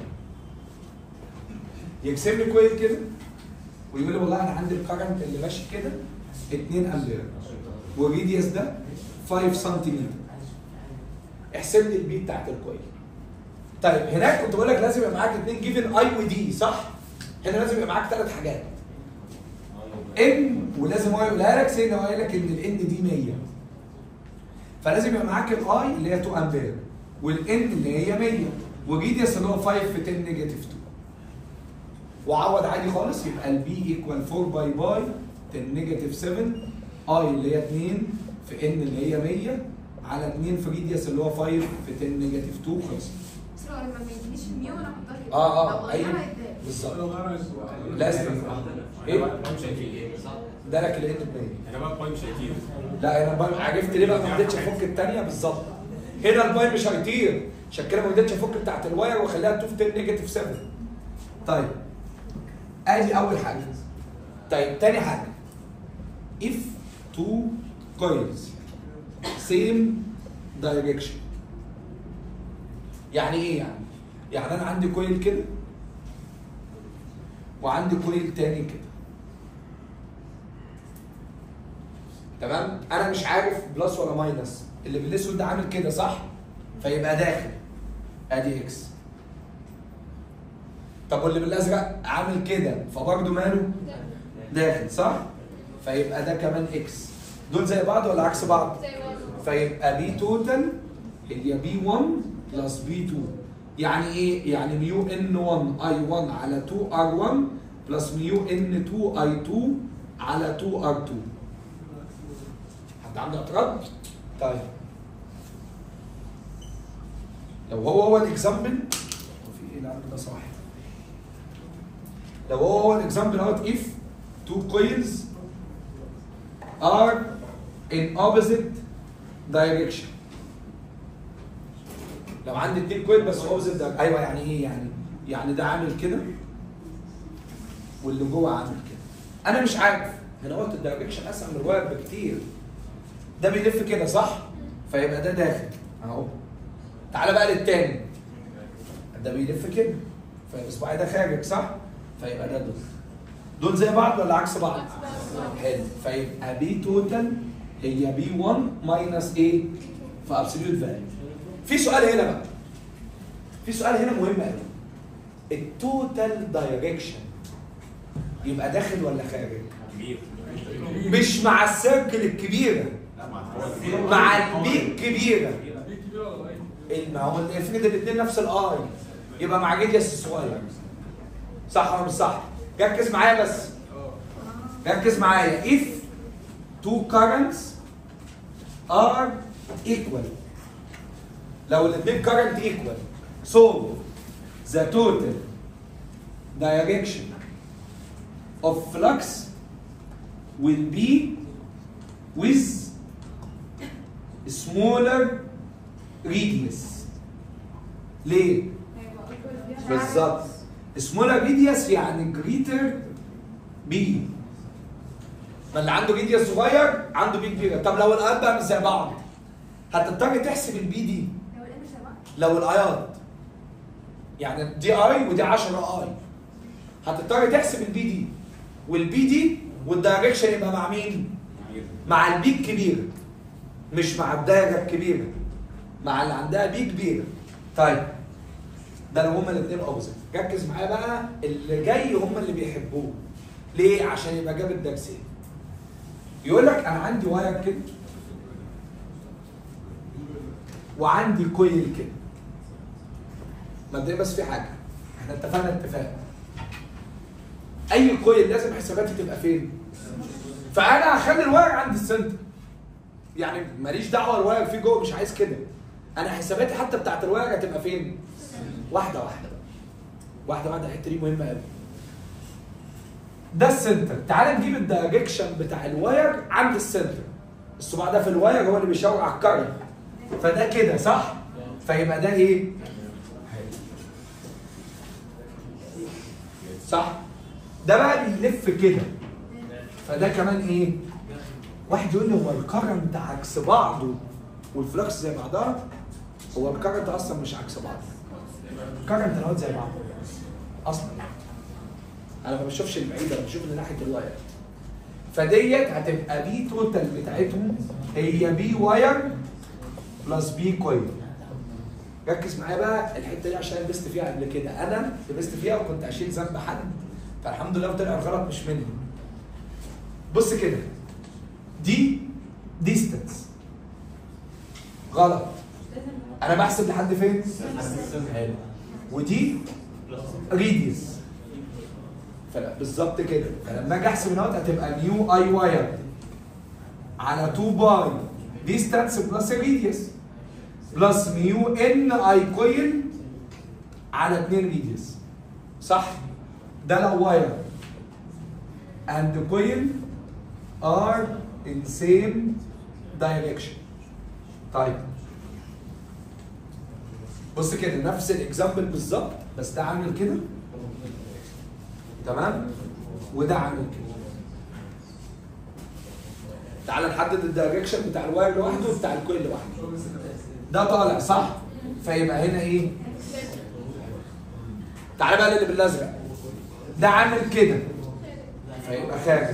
يرسم لي كويل كده ويقول لي والله انا عندي الكرنت اللي ماشي كده 2 امبير والريديوس ده 5 سنتيمتر احسب لي البي بتاعت الكويل طيب هناك كنت بقول لك لازم يبقى معاك اثنين جيفن اي ودي صح؟ هنا لازم يبقى معاك ثلاث حاجات ان ولازم هو يقولها لك سيدنا هو قايل لك ان الان دي 100 فلازم يبقى معاك الاي اللي هي 2 امبير والان اللي هي 100 وجيديوس اللي هو 5 في 10 نيجاتيف 2 وعوض عادي خالص يبقى البي ايكوال 4 باي باي 10 نيجاتيف 7 اي اللي هي 2 في ان اللي هي 100 على 2 في ريديوس اللي هو 5 في 10 نيجاتيف 2 خلص بس لو لما ما يدينيش الميو انا احطها كده اه لو اه غيرها ايوه يتضايق. بالظبط لو غيرها لازم ايه بايم شايفين ايه صح؟ ده لك الان ب 100 يا جماعه بايم شايفين لا انا البايم عرفت ليه بقى ما رضيتش افك الثانيه بالظبط هنا البايم مش هيطير عشان كده ما رضيتش افك بتاعت الواير واخليها 2 في 10 نيجاتيف 7 طيب ادي اول حاجه طيب تاني حاجه if two coils same direction يعني ايه يعني؟ يعني انا عندي كويل كده وعندي كويل تاني كده تمام انا مش عارف بلس ولا ماينس اللي بالاسود ده عامل كده صح فيبقى داخل ادي اكس طب واللي بالازرق عامل كده فبرضه ماله داخل صح فيبقى ده كمان اكس دول زي بعض ولا عكس بعض زي بعض فيبقى بي توتال اللي هي بي 1 بلس بي 2 يعني ايه؟ يعني ميو ان 1 اي 1 على 2 ار 1 بلس ميو ان 2 اي 2 على 2 ار 2 حد عنده اعتراض؟ طيب لو هو هو الاكزامبل هو في ايه العدد ده صح لو هو هو الاكزامبل اهوت if two coils are in opposite direction لو عندي اتنين كويل بس opposite direction ايوه يعني ايه يعني يعني ده عامل كده واللي جوه عامل كده انا مش عارف هنا قلت الدايركشن اسهل من الواير بكتير ده بيلف كده صح فيبقى ده داخل اهو تعالى بقى للتاني ده بيلف كده فيبقى اصبعي ده خارج صح فيبقى ده دول دول زي بعض ولا عكس بعض؟ حلو فيبقى بي توتال هي بي 1 ماينس ايه؟ في ابسوليوت فاليو في سؤال هنا بقى في سؤال هنا مهم قوي التوتال دايركشن يبقى داخل ولا خارج؟ كبير مش مع السيركل الكبيره لا مع هو مع البي الكبيره دي كبيره ولا ايه؟ ما هو افرض الاثنين نفس الاي يبقى مع جديس الصغير صح ولا مش صح؟ ركز معايا بس اه ركز معايا if two currents are equal لو الاثنين current equal so the total direction of flux will be with smaller radius ليه؟ بالظبط smaller radius يعني greater B ما اللي عنده ريديوس صغير عنده بي كبيره طب لو الايات بقى مش زي بعض هتضطر تحسب البي دي هو ايه مش شبه؟ لو الايات يعني دي اي ودي 10 اي هتضطر تحسب البي دي والبي دي والدايركشن يبقى مع مين؟ كبير مع البي الكبيره مش مع الدايره الكبيره مع اللي عندها بي كبيره طيب ده لو هما الاثنين اوبزيت ركز معايا بقى اللي جاي هما اللي بيحبوه ليه عشان يبقى جاب الدرسين يقول لك انا عندي واير كده وعندي كويل كده مبدئيا بس في حاجه احنا اتفقنا اتفاق اي كويل لازم حساباتي تبقى فين فانا هخلي الواير عند السنتر يعني ماليش دعوه الواير فيه جوه مش عايز كده انا حساباتي حتى بتاعت الواير هتبقى فين واحده واحده بقى واحده واحده الحته دي مهمه قوي ده السنتر تعال نجيب الدايركشن بتاع الواير عند السنتر الصباع ده في الواير هو اللي بيشاور على الكاري فده كده صح فيبقى ده ايه صح ده بقى بيلف كده فده كمان ايه واحد يقول لي هو الكرنت عكس بعضه والفلكس زي بعضها هو الكرنت اصلا مش عكس بعض الكرنت اهوت زي بعض اصلا انا ما بشوفش البعيد انا بشوف اللي ناحيه الواير فديت هتبقى بي توتال بتاعتهم هي بي واير بلس بي كويل ركز معايا بقى الحته دي عشان لبست فيها قبل كده انا لبست فيها وكنت اشيل ذنب حد فالحمد لله طلع الغلط مش مني بص كده دي ديستنس غلط انا بحسب لحد فين حلو ودي ريديوس فلا بالظبط كده فلما اجي احسب النقط هتبقى نيو اي واير على 2 باي ديستانس بلس ريديوس بلس ميو ان اي كويل على 2 ريديوس صح ده لو واير and coil are in same direction طيب بص كده نفس الاكزامبل بالظبط بس ده عامل كده تمام وده عامل كده تعال نحدد الدايركشن بتاع الواير لوحده وبتاع الكويل لوحده ده طالع صح فيبقى هنا ايه تعال بقى للي بالازرق ده عامل كده فيبقى خارج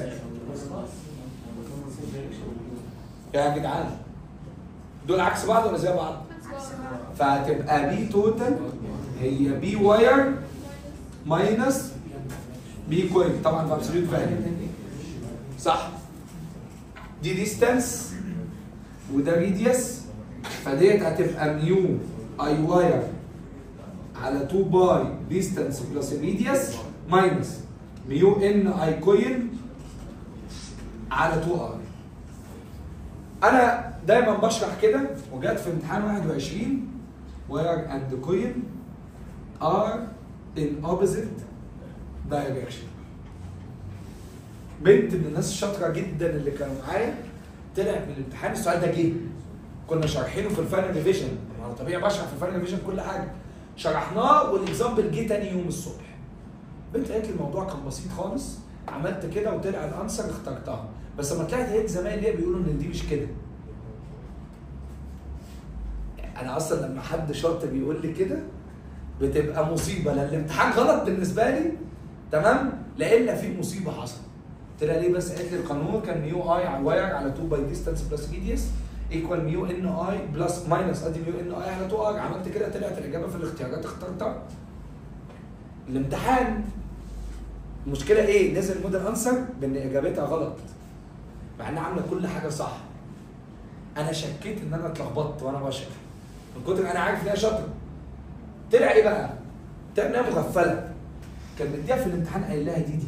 يا جدعان دول عكس بعض ولا زي بعض فهتبقى بي توتال هي بي واير ماينس بي كويل طبعا بابسوليوت فاليو صح دي ديستانس وده ريديوس فديت هتبقى ميو اي واير على 2 باي ديستانس بلس ريديوس ماينس ميو ان اي كويل على 2 ار انا دايما بشرح كده وجات في امتحان 21 wire and coil are in opposite direction بنت من الناس الشاطره جدا اللي كانوا معايا طلع من الامتحان السؤال ده جه كنا شارحينه في الفاينل ريفيجن انا طبيعي بشرح في الفاينل ريفيجن كل حاجه شرحناه والاكزامبل جه تاني يوم الصبح بنت قالت لي الموضوع كان بسيط خالص عملت كده وطلع الانسر اخترتها بس لما طلعت لقيت زمايلي ليا بيقولوا ان دي مش كده انا اصلا لما حد شاطر يقول لي كده بتبقى مصيبه لان الامتحان غلط بالنسبه لي تمام لان في مصيبه حصلت قلت لها ليه بس قالت لي القانون كان ميو اي على الواير على 2 باي ديستانس بلس ريديوس ايكوال ميو ان اي بلس ماينس قصدي ميو ان اي على 2 ار عملت كده طلعت الاجابه في الاختيارات اخترتها الامتحان المشكله ايه نزل موديل انسر بان اجابتها غلط مع انها عامله كل حاجه صح انا شكيت ان انا اتلخبطت وانا بشرح من كتر انا عارف ان هي شاطره طلع ايه بقى؟ طلع انها مغفله كان مديها في الامتحان قايل لها دي دي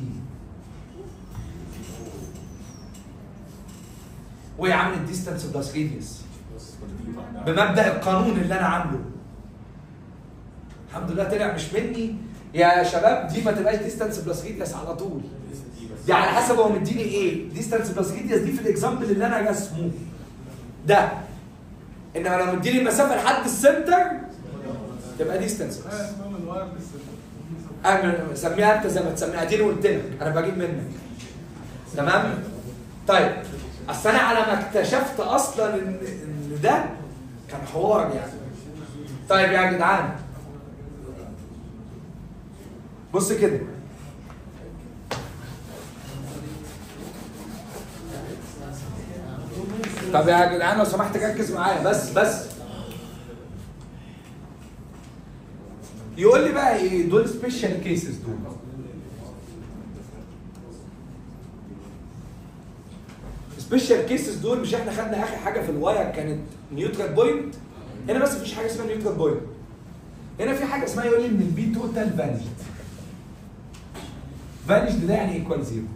وهي عملت ديستانس بلس ريديوس بمبدا القانون اللي انا عامله الحمد لله طلع مش مني يا شباب دي ما تبقاش ديستانس بلس ريديوس على طول دي على حسب هو مديني ايه ديستانس بلس ريديوس دي في الاكزامبل اللي انا رسمه ده انما لو مديني المسافه لحد السنتر تبقى ديستانس بس آه، اسمها من واير للسنتر. انا سميها انت زي ما تسميها دي اللي قلت لك انا بجيب منك تمام طيب اصل انا على ما اكتشفت اصلا ان ان ده كان حوار يعني طيب يا جدعان بص كده طب يا جدعان لو سمحت ركز معايا بس بس يقول لي بقى ايه دول سبيشال كيسز دول سبيشال كيسز دول مش احنا خدنا اخر حاجه في الواير كانت نيوترال بوينت هنا بس مفيش حاجه اسمها نيوترال بوينت هنا في حاجه اسمها يقول لي ان البي توتال فانيشد فانيشد ده يعني ايكوال زيرو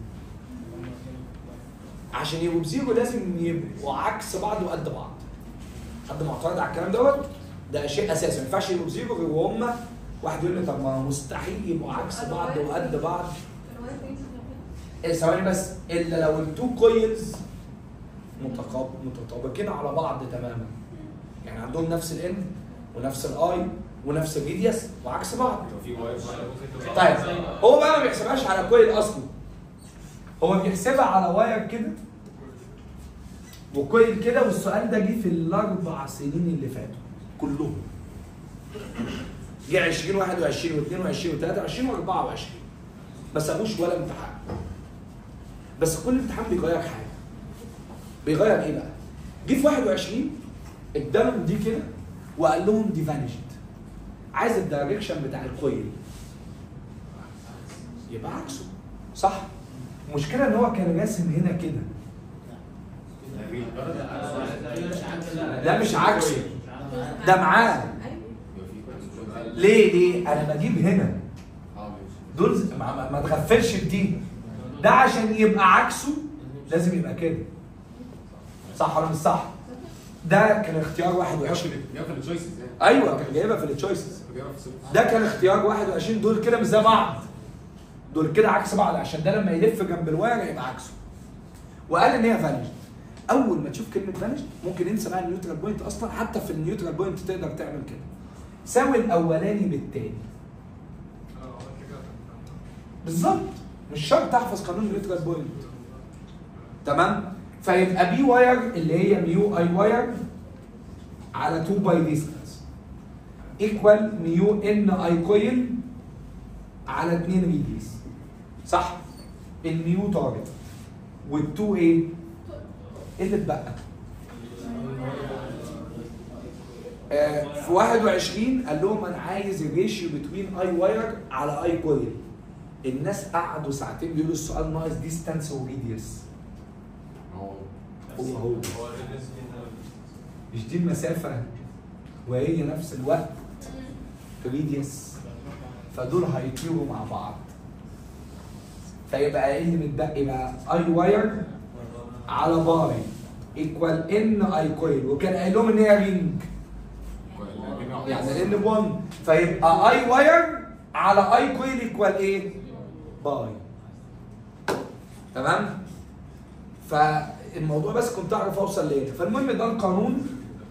عشان يبقوا بزيرو لازم يبقوا عكس بعض وقد بعض حد معترض على الكلام دوت ده شيء اساسي ما ينفعش يبقوا بزيرو غير وهم واحد يقول لي طب ما مستحيل يبقوا عكس بعض وقد بعض إيه ثواني بس الا لو التو كويلز متقاب- متطابقين على بعض تماما يعني عندهم نفس الان ونفس الاي ونفس الريديوس وعكس بعض لو في واير ممكن تبقى- طيب هو بقى ما بيحسبهاش على كويل اصلا هو بيحسبها على واير كده وكويل كده والسؤال ده جه في الاربع سنين اللي فاتوا كلهم جه 20 21 و22 و23 و24 ما سابوش ولا امتحان بس كل امتحان بيغير حاجه بيغير ايه بقى؟ جه في 21 ادالهم دي كده وقال لهم دي فانيشد عايز الدايركشن بتاع الكويل يبقى عكسه صح المشكله ان هو كان راسم هنا كده ده مش عكسه ده معاه ليه ليه انا بجيب هنا دول ز- ما, ما, ما تغفلش بدي ده عشان يبقى عكسه لازم يبقى كده صح ولا مش صح ده كان اختيار 21 جاب التشويسز يعني ايوه كان جايبها في التشويسز جايبها في الصفر. ده كان اختيار 21 دول كده مش زي بعض دول كده عكس بعض عشان ده لما يلف جنب الواير يبقى عكسه وقال ان هي فانيشد اول ما تشوف كلمه فانيشد ممكن انسى بقى النيوترال بوينت اصلا حتى في النيوترال بوينت تقدر تعمل كده ساوي الاولاني بالتاني اه عملت كده بالظبط مش شرط تحفظ قانون النيوترال بوينت تمام فيبقى بي واير اللي هي ميو اي واير على 2 باي ديستانس ايكوال ميو ان اي كويل على 2 ريديس صح الميو طارت والتو ايه؟ ايه اللي اتبقى؟ آه، في 21 قال لهم انا عايز الريشيو بتوين اي واير على اي كويل الناس قعدوا ساعتين بيقولوا السؤال ناقص ديستانس وريديوس هو هو هو مش دي المسافة وهي نفس الوقت ريديوس فدول هيطيروا مع بعض فيبقى ايه اللي متبقي بقى اي واير على باي ايكوال ان اي كويل وكان قايل لهم ان هي رينج يعني ان 1 فيبقى اي واير على اي كويل ايكوال ايه؟ باي تمام؟ فالموضوع بس كنت اعرف اوصل لايه فالمهم ده القانون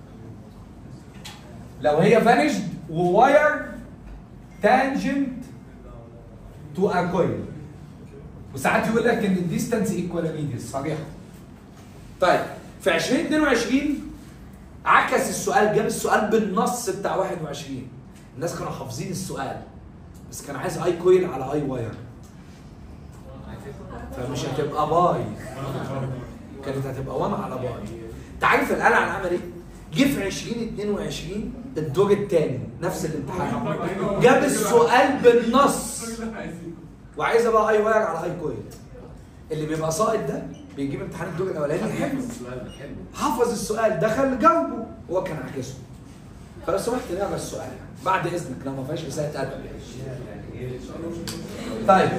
لو هي فانيشد وواير تانجنت تو ا كويل وساعات يقول لك ان الديستانس ايكوال ريديوس صريحه طيب في 2022 عكس السؤال جاب السؤال بالنص بتاع 21 الناس كانوا حافظين السؤال بس كان عايز اي كويل على اي واير فمش هتبقى باي كانت هتبقى 1 على باي انت عارف القلعه عمل ايه؟ جه في 2022 الدور الثاني نفس الامتحان جاب السؤال بالنص وعايزه بقى اي واير على اي كويل اللي بيبقى ساقط ده بيجيب امتحان الدور الاولاني حلو حفظ السؤال دخل جاوبه هو كان عاكسه فلو سمحت نقرا السؤال بعد اذنك لو ما فيهاش رساله ادب طيب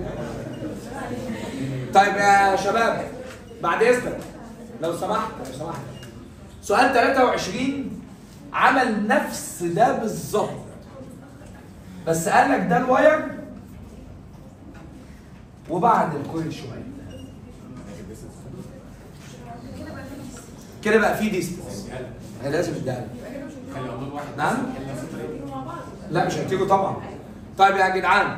طيب يا شباب بعد اذنك لو سمحت لو سمحت سؤال 23 عمل نفس ده بالظبط بس قال لك ده الواير وبعد الكويل شويه كده بقى في ديستنس لازم يديها نعم لا مش هتيجوا طبعا طيب يا جدعان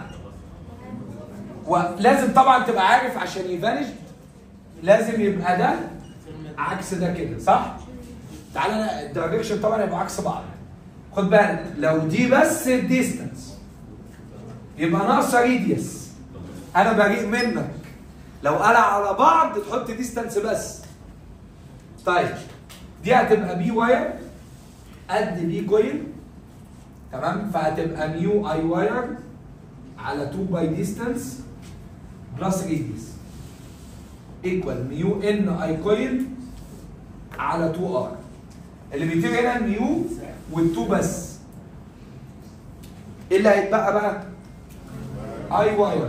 ولازم طبعا تبقى عارف عشان يفانش لازم يبقى ده عكس ده كده صح؟ تعالى الدايركشن طبعا يبقى عكس بعض خد بالك لو دي بس الديستنس يبقى ناقصه ريديوس انا بريء منك لو قلع على بعض تحط ديستنس بس طيب دي هتبقى بي واير قد بي كويل تمام فهتبقى ميو اي واير على 2 باي ديستانس بلس ريديوس ايكوال ميو ان اي كويل على 2 ار اللي بيتم هنا الميو وال2 بس ايه اللي هيتبقى بقى؟ اي واير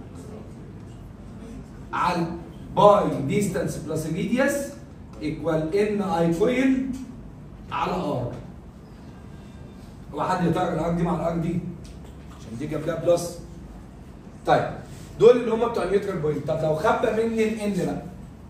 على باي ديستانس بلس ريديوس ايكوال ان اي كويل على ار هو حد يطير الار دي مع الار دي عشان دي جنبها بلس طيب دول اللي هم بتوع النيوترال بوينت طب لو خبى مني الان بقى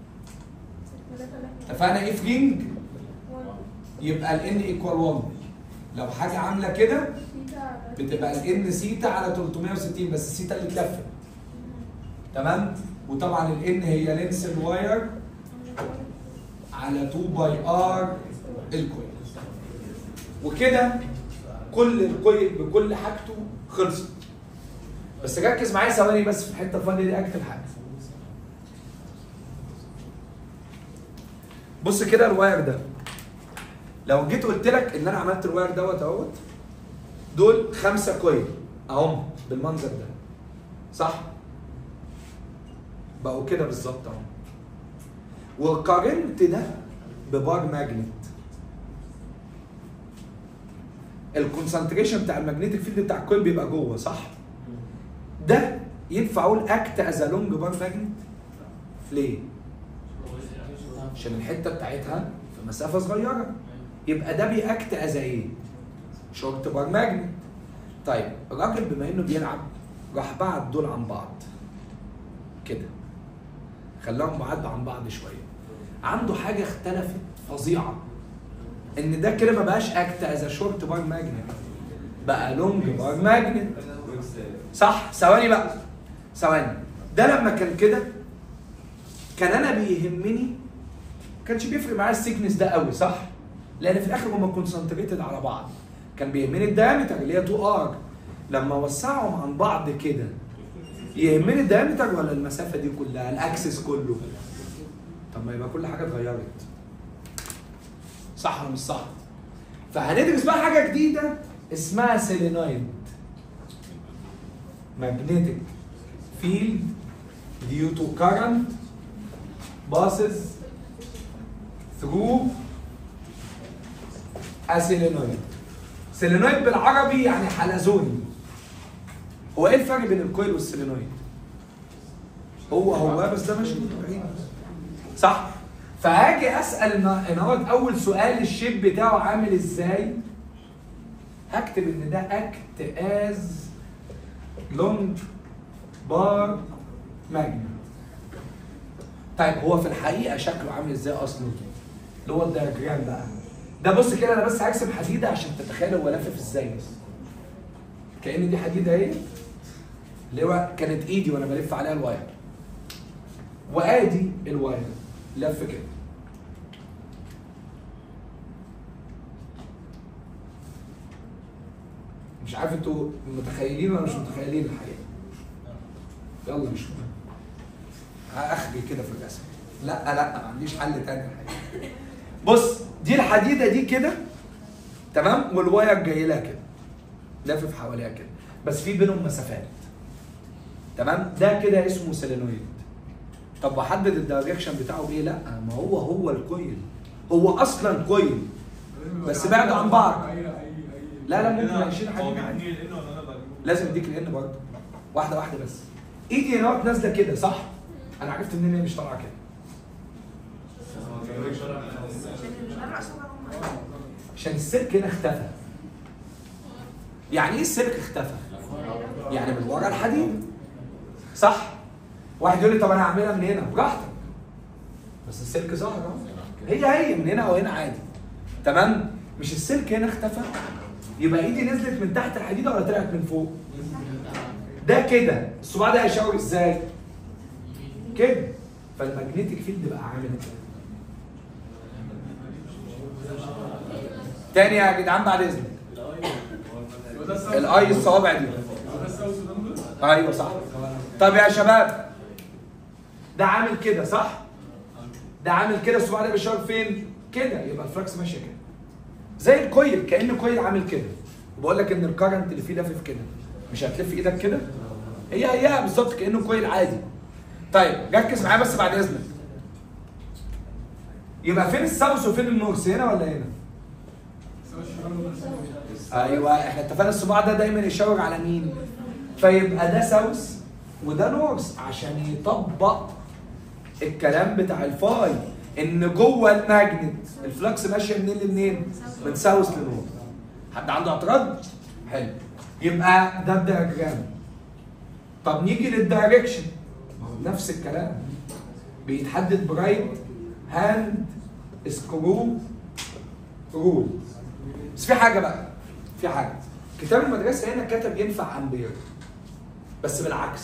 اتفقنا ايه في رينج يبقى الان ايكوال 1 لو حاجه عامله كده بتبقى الان سيتا على 360 بس السيتا اللي اتلفت تمام وطبعا الان هي لينس الواير على 2 باي ار الكويل وكده كل الكويل بكل حاجته خلصت بس ركز معايا ثواني بس في الحته الفاضيه دي اكتب حاجه بص كده الواير ده لو جيت قلت لك ان انا عملت الواير دوت اهوت دول خمسه كويل اهم بالمنظر ده صح بقوا كده بالظبط اهو وقارنت ده ببار ماجنت الكونسنتريشن بتاع المagnetic فيلد بتاع الكويل بيبقى جوه صح ده ينفع اقول اكت از لونج بار ماجنت ليه عشان الحته بتاعتها في مسافه صغيره يبقى ده بيأكت از ايه شورت بار ماجنت طيب الراجل بما انه بيلعب راح بعد دول عن بعض كده خلاهم بعاد عن بعض شويه عنده حاجه اختلفت فظيعه ان ده كده ما بقاش اكت از شورت بار ماجنت بقى لونج بار ماجنت صح ثواني بقى ثواني ده لما كان كده كان انا بيهمني كانش بيفرق معايا السيكنس ده قوي صح لان في الاخر هما كونسنتريتد على بعض كان بيهمني الدايمتر اللي هي 2 ار لما وسعهم عن بعض كده يهمني الدايمتر ولا المسافه دي كلها الاكسس كله طب ما يبقى كل حاجه اتغيرت صح ولا مش صح فهندرس بقى حاجه جديده اسمها سيلينويد magnetic field due to current passes through a solenoid سيلينويد بالعربي يعني حلزوني هو ايه الفرق بين الكويل والسيلينويد هو هو بس ده مش متفقين صح فهاجي اسال ان إن هو اول سؤال الشيب بتاعه عامل ازاي هكتب ان ده اكت از لونج بار ماجنت طيب هو في الحقيقه شكله عامل ازاي اصلا اللي هو الدياجرام بقى ده بص كده انا بس هرسم حديده عشان تتخيل هو لافف ازاي بس كأن دي حديده اهي اللي هو كانت ايدي وانا بلف عليها الواير وادي الواير لف كده مش عارف انتوا متخيلين ولا مش متخيلين الحقيقه يلا مش مهم اخري كده في الرسم لا لا ما عنديش حل تاني الحقيقة. بص دي الحديده دي كده تمام والواير جاي لها كده لافف حواليها كده بس في بينهم مسافات تمام ده كده اسمه سيلينويد طب بحدد الدايركشن بتاعه ايه لا ما هو هو الكويل هو اصلا كويل بس بعدوا عن بعض. أي- أي- أي- لا لا ممكن كده 20 هو حديد عادي بيديني الان ولا انا بجيبه؟ لازم اديك الان برضه واحده واحده بس ايدي هنا نازله كده صح انا عرفت منين هي مش طالعه كده عشان السلك هنا اختفى يعني ايه السلك اختفى يعني من ورا الحديد صح واحد يقول لي طب انا هعملها من هنا براحتك بس السلك ظهر اهو هي هي من هنا او هنا عادي تمام مش السلك هنا اختفى يبقى ايدي نزلت من تحت الحديده ولا طلعت من فوق ده كده الصباع ده هيشاور ازاي كده فالماجنتيك فيلد بقى عامل كده تاني يا جدعان بعد اذنك يبقى ده الساوث- الاي الصوابع دي يبقى ده الساوث سودان ده؟ ايوه صح طب يا شباب ده عامل كده صح ده عامل كده الصباع ده بيشاور فين كده يبقى الفلكس ماشيه كده زي الكويل كان كويل عامل كده وبقول لك ان الكرنت اللي فيه لافف كده مش هتلف ايدك كده هي هي بالظبط كانه كويل عادي طيب ركز معايا بس بعد اذنك يبقى فين الساوث وفين النورث هنا ولا هنا الساوث شمال ولا الساوث؟ ايوه احنا اتفقنا الصباع ده دايما يشاور على مين؟ فيبقى ده ساوث وده نورث عشان يطبق الكلام بتاع الفاي ان جوه الماجنت الفلكس ماشيه منين لمنين؟ من ساوث لنورث حد عنده اعتراض؟ حلو يبقى ده الدياجرام طب نيجي للدايركشن ما هو نفس الكلام بيتحدد برايت هاند سكرو رول بس في حاجه بقى في حاجه كتاب المدرسه هنا كتب ينفع امبير بس بالعكس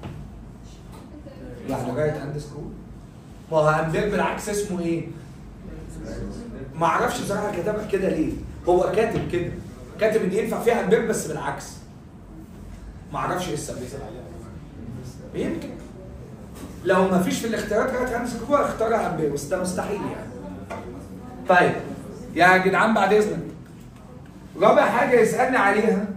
يعني رايت هاند سكرو ما هو امبير بالعكس اسمه ايه؟ ما اعرفش بصراحه كتبها كده ليه هو كاتب كده كاتب ان ينفع فيها امبير بس بالعكس ما اعرفش ايه السبب يمكن لو ما فيش في الاختيارات رايت هاند سكرو اختارها امبير بس ده مستحيل يعني طيب يا جدعان بعد اذنك رابع حاجه يسالني عليها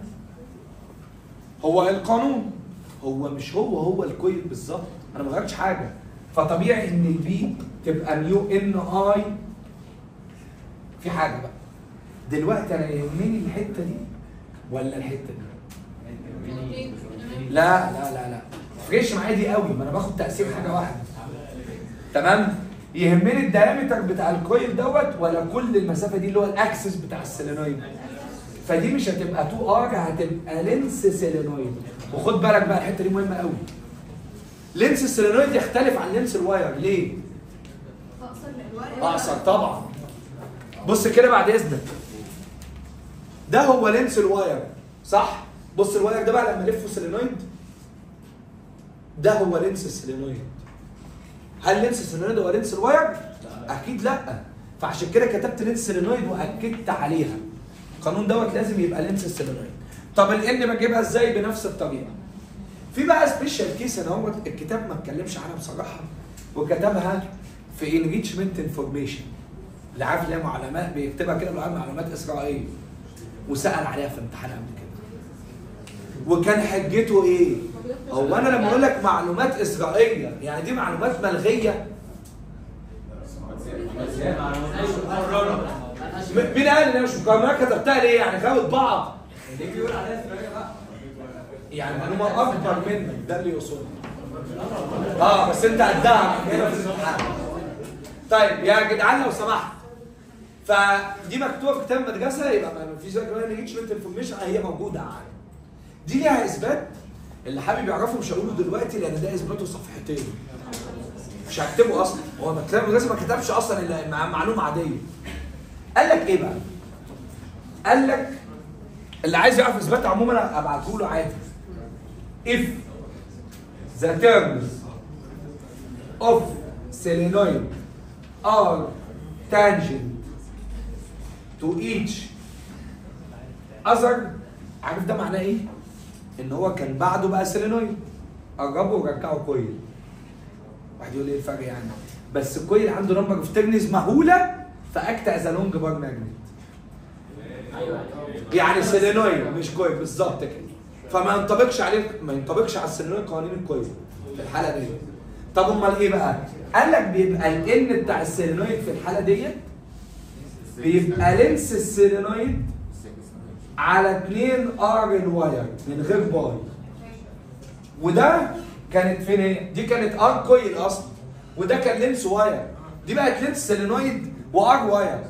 هو القانون هو مش هو هو الكويل بالظبط انا ما غيرتش حاجه فطبيعي ان البي تبقى ميو ان اي في حاجه بقى دلوقتي انا يهمني الحته دي ولا الحته دي لا لا لا لا فريش معايا دي قوي ما انا باخد تاثير حاجه واحده تمام يهمني الدايمتر بتاع الكويل دوت ولا كل المسافه دي اللي هو الاكسس بتاع السيلينويد فدي مش هتبقى 2 ار هتبقى لينس سيلينويد وخد بالك بقى الحته دي مهمه قوي لينس السيلينويد يختلف عن لينس الواير ليه؟ اقصر الوقت اقصر طبعا بص كده بعد اذنك ده هو لينس الواير صح بص الواير ده بقى لما الفه سيلينويد ده هو لينس السيلينويد هل لينس السيلينويد هو لينس الواير اكيد لا فعشان كده كتبت لينس سيلينويد واكدت عليها القانون دوت لازم يبقى لينس السيلينويد طب الان بجيبها ازاي بنفس الطريقه في بقى سبيشال كيس انا هو الكتاب ما اتكلمش عنها بصراحه وكتبها في انريتشمنت انفورميشن اللي عارف اللي هي معلومات بيكتبها كده بالعربي معلومات اسرائيليه وسال عليها في امتحان قبل كده وكان حجته ايه؟ هو انا لما اقول لك معلومات اسرائيليه يعني دي معلومات ملغيه م- مين قال ان انا مش مكرمه كتبتها ليه؟ يعني خاوت بعض يعني معلومه اكبر منك ده اللي يقصده اه بس انت قدها هنا في الامتحان طيب يا جدعان لو سمحت فدي مكتوبه في كتاب المدرسه يبقى ما فيش زي كمان انجمنت انفورميشن هي موجوده عادي دي ليها اثبات اللي حابب يعرفه مش هقوله دلوقتي لان ده اثباته صفحتين مش هكتبه اصلا هو كتاب المدرسه ما كتبش اصلا الا مع- معلومه عاديه قال لك ايه بقى؟ قال لك اللي عايز يعرف اثبات عموما ابعته له عادي if the terms of solenoid are tangent to each other عارف ده معناه ايه؟ ان هو كان بعده بقى سيلينويد قربوا ورجعوا كويل واحد يقول لي ايه الفرق يعني بس الكويل عنده نمبر اوف تيرنز مهوله فاكت از لونج بار ماجنت يعني سيلينويد مش كويل بالظبط كده فما ينطبقش عليه ما ينطبقش على السيلينويد قوانين الكويل في الحاله دي طب امال ايه بقى؟ قال لك بيبقى الان بتاع السيلينويد في الحاله ديت بيبقى لينس السيلينويد على 2 ار الواير من غير باي وده كانت فين هي؟ دي كانت ار كويل اصلا وده كان لينس واير دي بقت لينس سيلينويد وار واير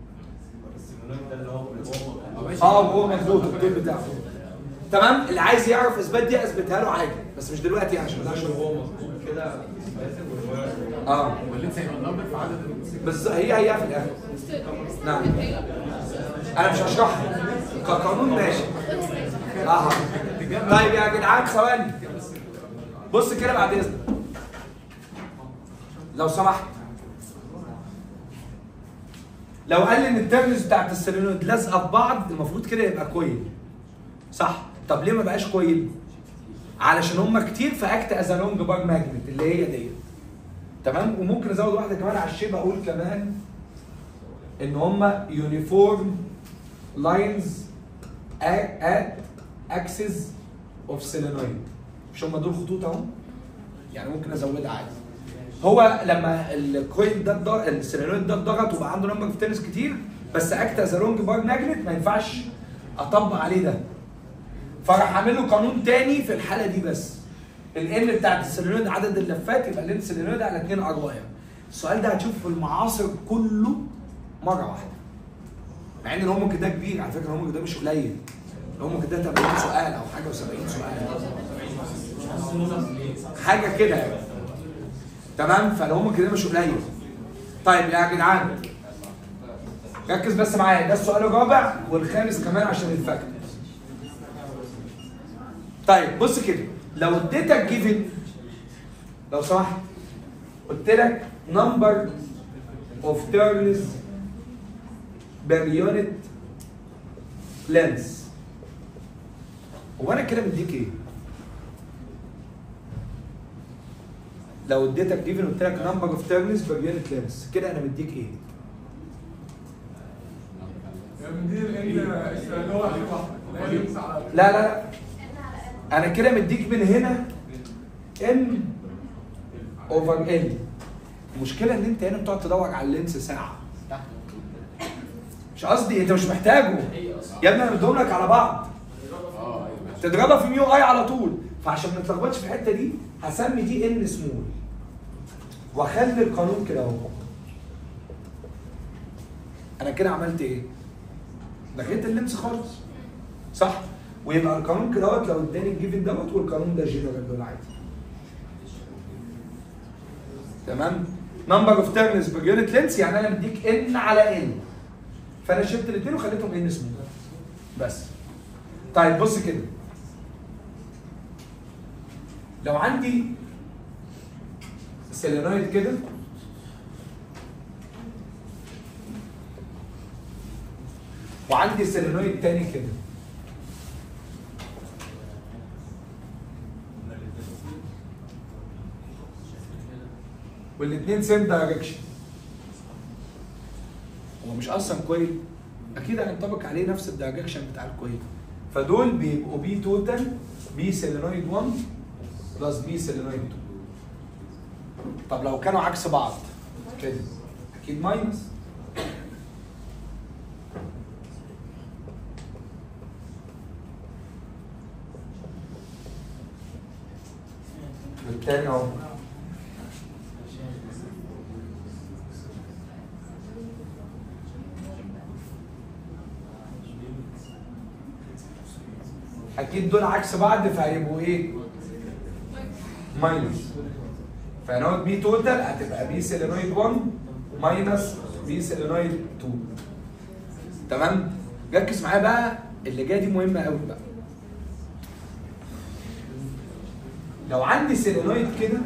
اه وهو مظبوط الطول بتاعه تمام اللي عايز يعرف اثبات دي اثبتها له عادي بس مش دلوقتي يعني عشان عشان هو مظبوط كده اه واللينس هيبقى النمبر في عدد بس هي هي في الاخر نعم انا مش هشرحها كقانون ماشي اه طيب يا جدعان ثواني بص كده بعد اذنك لو سمحت لو قال لي ان الترنز بتاعت السيلينويد لازقه في بعض المفروض كده يبقى كويل صح طب ليه ما بقاش كويل علشان هم كتير فاكت از لونج بار ماجنت اللي هي ديت تمام وممكن ازود واحده كمان على الشيب اقول كمان ان هم يونيفورم لاينز ات اكسس اوف سيلينويد مش هم دول خطوط اهو يعني ممكن ازودها عادي هو لما الكويل ده اتضغط السيلينويد ده اتضغط وبقى عنده نمبر اوف تنس كتير بس اكت از لونج بار ماجنت ما ينفعش اطبق عليه ده فراح اعمل له قانون تاني في الحاله دي بس الان بتاعت السيلينويد عدد اللفات يبقى اللينس السيلينويد على 2 ار واير السؤال ده هتشوفه في المعاصر كله مره واحده مع ان الهومورك ده كبير على فكره الهومورك ده مش قليل الهومورك ده 80 سؤال او حاجه و70 سؤال حاجه كده يعني. تمام فالهومورك ده مش قليل طيب يا جدعان ركز بس معايا ده السؤال الرابع والخامس كمان عشان الفاكتور طيب بص كده لو اديتك جيفن لو سمحت قلت لك نمبر اوف تيرنز بير يونت لينس هو انا كده مديك ايه؟ لو اديتك جيفن قلت لك نمبر اوف تيرنز بير يونت لينس كده انا مديك ايه؟ يعني من دي الان اللي هو عليه واحده اللي هي لينس على لا لا لا انا كده مديك من هنا ان اوفر ال المشكله ان انت هنا بتقعد تدور على اللينس ساعه مش قصدي انت مش محتاجه يا ابني انا مديهم لك على بعض تضربها في ميو اي على طول فعشان ما نتلخبطش في الحته دي هسمي دي ان سمول واخلي القانون كده اهو انا كده عملت ايه؟ لغيت اللينس خالص صح؟ ويبقى القانون كده اهوت لو اداني الجيفن دوت والقانون ده جنرال دول عادي تمام نمبر اوف تيرنز بير يونت لينس يعني انا مديك ان على ان فانا شلت الاثنين وخليتهم ان سمول بس طيب بص كده لو عندي سيلينويد كده وعندي سيلينويد تاني كده والاثنين سيم دايركشن هو مش اصلا كويل اكيد هينطبق عليه نفس الدايركشن بتاع الكويل فدول بيبقوا بي توتال بي سيلينويد 1 بلس بي سيلينويد 2 طب لو كانوا عكس بعض كده اكيد ماينس والتاني اهو اكيد دول عكس بعض فهيبقوا ايه؟ ماينس فهنقعد بي توتال هتبقى بي سيلينويد 1 ماينس بي سيلينويد 2 تمام؟ ركز معايا بقى اللي جايه دي مهمه قوي بقى لو عندي سيلينويد كده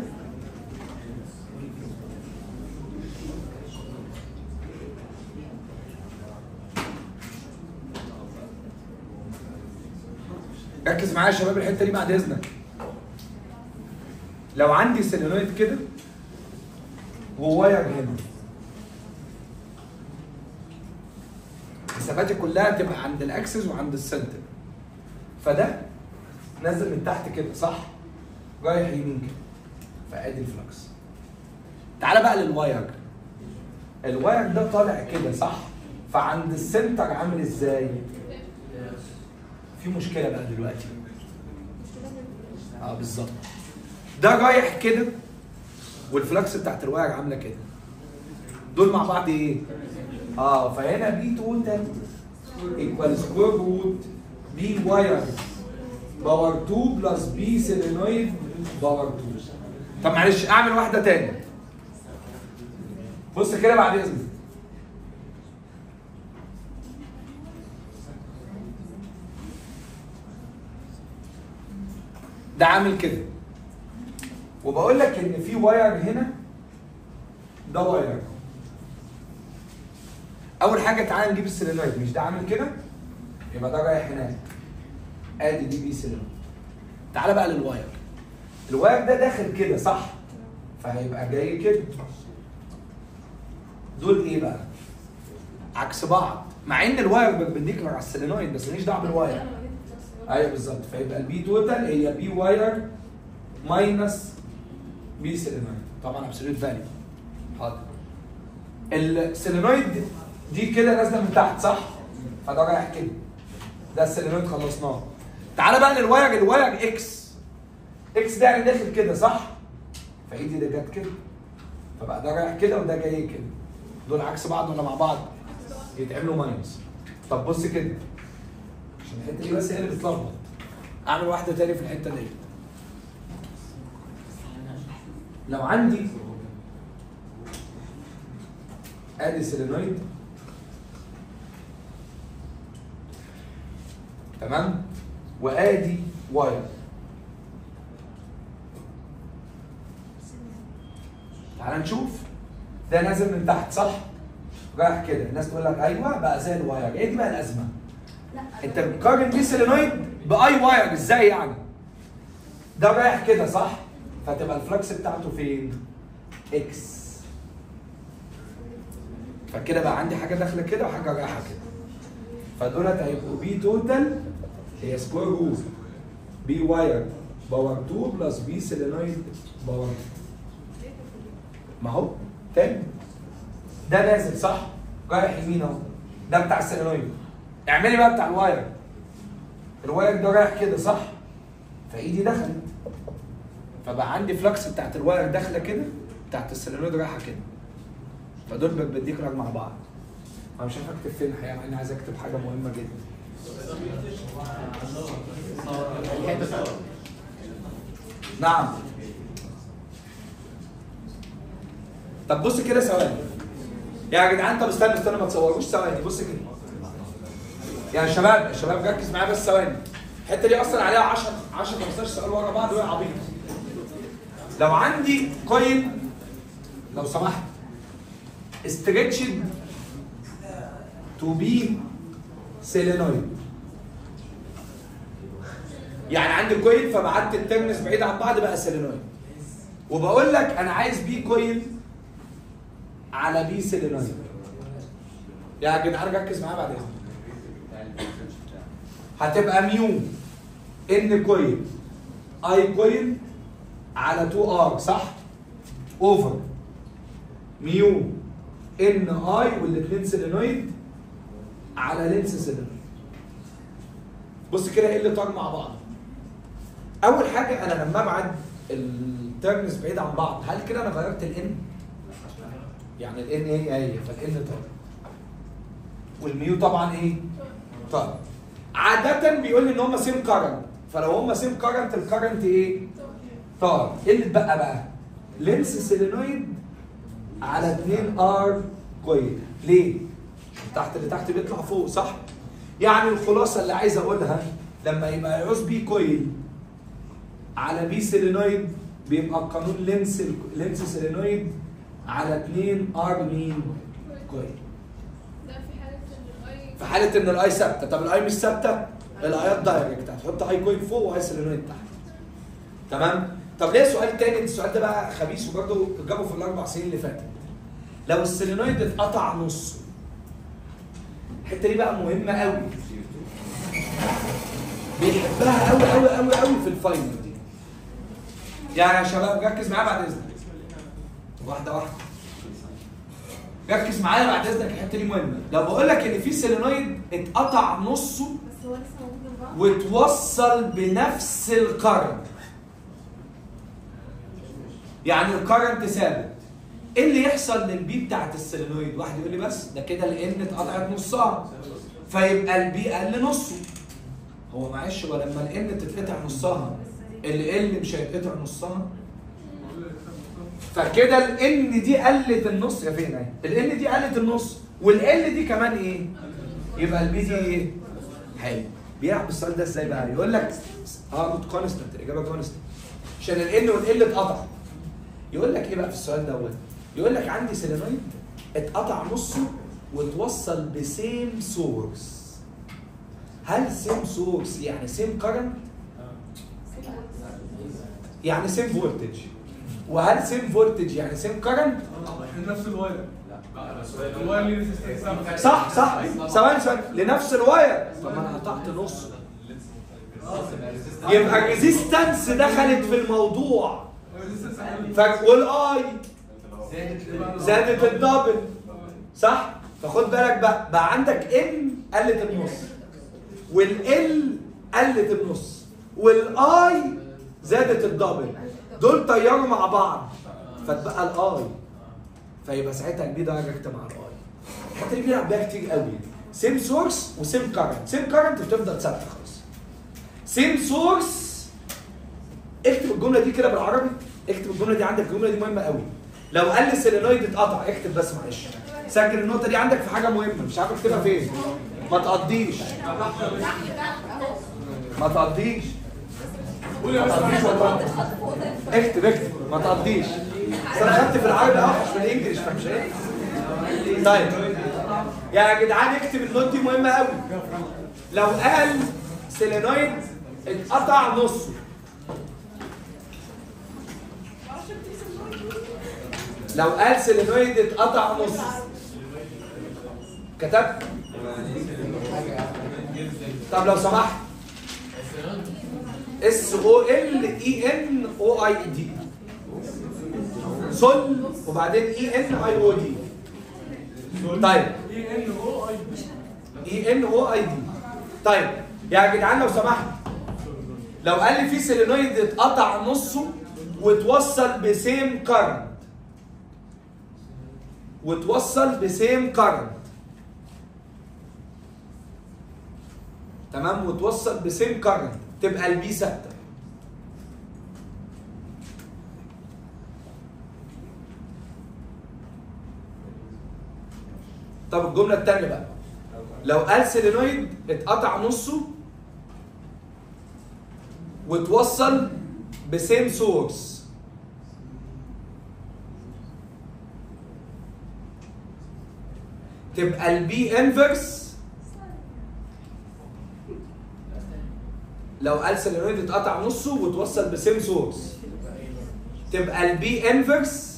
ركز معايا يا شباب الحته دي بعد اذنك لو عندي سيلينويد كده وواير هنا حساباتي كلها تبقى عند الاكسس وعند السنتر فده نازل من تحت كده صح رايح يمين كده فادي الفلكس تعالى بقى للواير الواير ده طالع كده صح فعند السنتر عامل ازاي في مشكله بقى دلوقتي اه بالظبط ده رايح كده والفلكس بتاعت الواير عامله كده دول مع بعض ايه اه فهنا بي توتال ايكوال سكوير روت بي واير باور 2 بلس بي سيلينويد باور 2 طب معلش اعمل واحده تاني بص كده بعد اذنك ده عامل كده وبقول لك ان في واير هنا ده واير اول حاجه تعالى نجيب السيلينويد مش ده عامل كده يبقى ده رايح هناك ادي دي بي سيلينويد تعالى بقى للواير الواير ده داخل كده صح فهيبقى جاي كده دول ايه بقى عكس بعض مع ان الواير بيربنديكولار على السيلينويد بس ماليش دعوه بالواير ايوه بالظبط فيبقى البي توتال هي بي واير ماينس بي سيلينويد طبعا ابسوليوت فاليو حاضر السيلينويد دي كده نازله من تحت صح؟ فده رايح كده ده السيلينويد خلصناه تعالى بقى للواير الواير اكس اكس ده يعني داخل كده صح؟ فايدي ده جت كده فبقى ده رايح كده وده جاي كده دول عكس بعض ولا مع بعض؟ يتعملوا ماينس طب بص كده عشان الحته دي بس هي اللي بتلخبط اعمل واحده تاني في الحته دي لو عندي ادي سيلينويد تمام وادي واير تعال نشوف ده نازل من تحت صح رايح كده الناس تقول لك ايوه بقى زي الواير ايه دي بقى الازمه انت بتقارن دي سيلينويد باي واير ازاي يعني ده رايح كده صح فتبقى الفلكس بتاعته فين اكس فكده بقى عندي حاجه داخله كده وحاجه رايحه كده فدولت هيبقوا بي توتال هي سكوير روت بي واير باور 2 بلس بي سيلينويد باور 2 ما هو تاني ده نازل صح رايح يمين اهو ده بتاع السيلينويد اعملي بقى بتاع الواير الواير ده رايح كده صح فايدي دخلت فبقى عندي فلكس بتاعت الواير داخله كده بتاعت السيلينويد رايحه كده فدول بديكرك مع بعض انا مش عارف اكتب فين الحقيقه مع اني عايز اكتب حاجه مهمه جدا نعم طب بص كده ثواني يا جدعان طب استنى استنى ما تصوروش ثواني بص كده يا شباب يا شباب ركز معايا بس ثواني الحته دي اصلا عليها 10 10 15 سؤال ورا بعض وهي عبيط لو عندي كوين لو سمحت استريتشد تو بي سيلينويد يعني عندي كوين فبعت الترمز بعيد عن بعض بقى سيلينويد وبقول لك انا عايز بي كوين على بي سيلينويد يا جدعان ركز معايا بعد اذنك هتبقى ميو ان كوين اي كوين على 2 ار صح؟ اوفر ميو ان اي والاثنين سيلينويد على لينس سيلينويد بص كده ايه اللي طار مع بعض اول حاجه انا لما ابعد الترمز بعيد عن بعض هل كده انا غيرت الان يعني الان ايه هي فالان طار والميو طبعا ايه طار عاده بيقول لي ان هم سيم كارنت فلو هم سيم كارنت الكارنت ايه طار ايه اللي اتبقى بقى لينس سيلينويد على 2 ار كويل ليه تحت اللي تحت بيطلع فوق صح يعني الخلاصه اللي عايز اقولها لما يبقى يعوز بي كويل على بي سيلينويد بيبقى القانون لينس لينس سيلينويد على 2 ار مين كويل ده في حالة ان الاي في حاله ان الاي ثابته طب الاي مش ثابته الايات دايركت هتحط اي كويل فوق واي سيلينويد تحت تمام طب ليه سؤال تاني السؤال ده بقى خبيث وبرضه جابه في الاربع سنين اللي فاتت لو السيلينويد اتقطع نصه الحته دي بقى مهمه قوي بيحبها قوي قوي قوي قوي في الفاينل دي يعني يا شباب ركز معايا بعد اذنك واحده واحده ركز معايا بعد اذنك الحته دي مهمه لو بقول لك ان في سيلينويد اتقطع نصه بس هو لسه موجود من بعض وتوصل بنفس الكرنت يعني الكرنت ثابت ايه اللي يحصل للبي بتاعت السيلينويد واحد يقول لي بس ده كده الان اتقطعت نصها فيبقى البي قل نصه هو معلش هو لما الان تتقطع نصها اللي ال مش هيتقطع نصها فكده الان دي قلت النص يا فين اهي الان دي قلت النص والال دي كمان ايه يبقى البي دي ايه حلو بيلعب السؤال ده ازاي بقى يقول لك اه كونستنت الاجابه كونستنت عشان الان والال اتقطع يقول لك ايه بقى في السؤال دوت يقول لك عندي سيلينويد اتقطع نصه وتوصل بسيم سورس هل سيم سورس يعني سيم كرنت يعني سيم فولتج وهل سيم فولتج يعني سيم كرنت احنا نفس الواير لا بس الواير ليه ريزيستنس صح صح ثواني ثواني لنفس الواير طب ما انا قطعت نص يبقى الريزيستنس دخلت في الموضوع ف... والاي زادت الدبل صح فخد بالك بقى بقى عندك ام قلت النص والال قلت النص والاي زادت الدبل دول طيروا مع بعض فتبقى الاي فيبقى ساعتها البي دايركت مع الاي الحته دي بنلعب بيها كتير قوي سيم سورس وسيم كارنت سيم كارنت بتفضل ثابته خالص سيم سورس اكتب الجمله دي كده بالعربي اكتب الجمله دي عندك الجمله دي مهمه قوي لو قال لي السيلينويد اتقطع اكتب بس معلش سجل النقطه دي عندك في حاجه مهمه مش عارف اكتبها فين ما تقضيش ما تقضيش قول يا ما تقضيش والله اكتب اكتب ما تقضيش بس انا خدت في العربي اوحش من الانجليش فمش ايه طيب يا جدعان اكتب النوت دي مهمه قوي لو قال سيلينويد اتقطع نصه لو قال سيلينويد اتقطع نصه كتبت طب لو سمحت اس او ال اي ان او اي دي سول وبعدين اي ان اي او دي طيب اي ان او اي اي ان او اي دي طيب يا جدعان لو سمحت لو قال لي في سيلينويد اتقطع نصه وتوصل بسيم كارنت وتوصل بسيم كارنت تمام وتوصل بسيم كارنت تبقى البي ثابته طب الجمله الثانيه بقى لو قال سيلينويد اتقطع نصه وتوصل بسيم سورس تبقى البي انفرس لو قال سيلينويد اتقطع نصه وتوصل بسيم سورس تبقى البي انفرس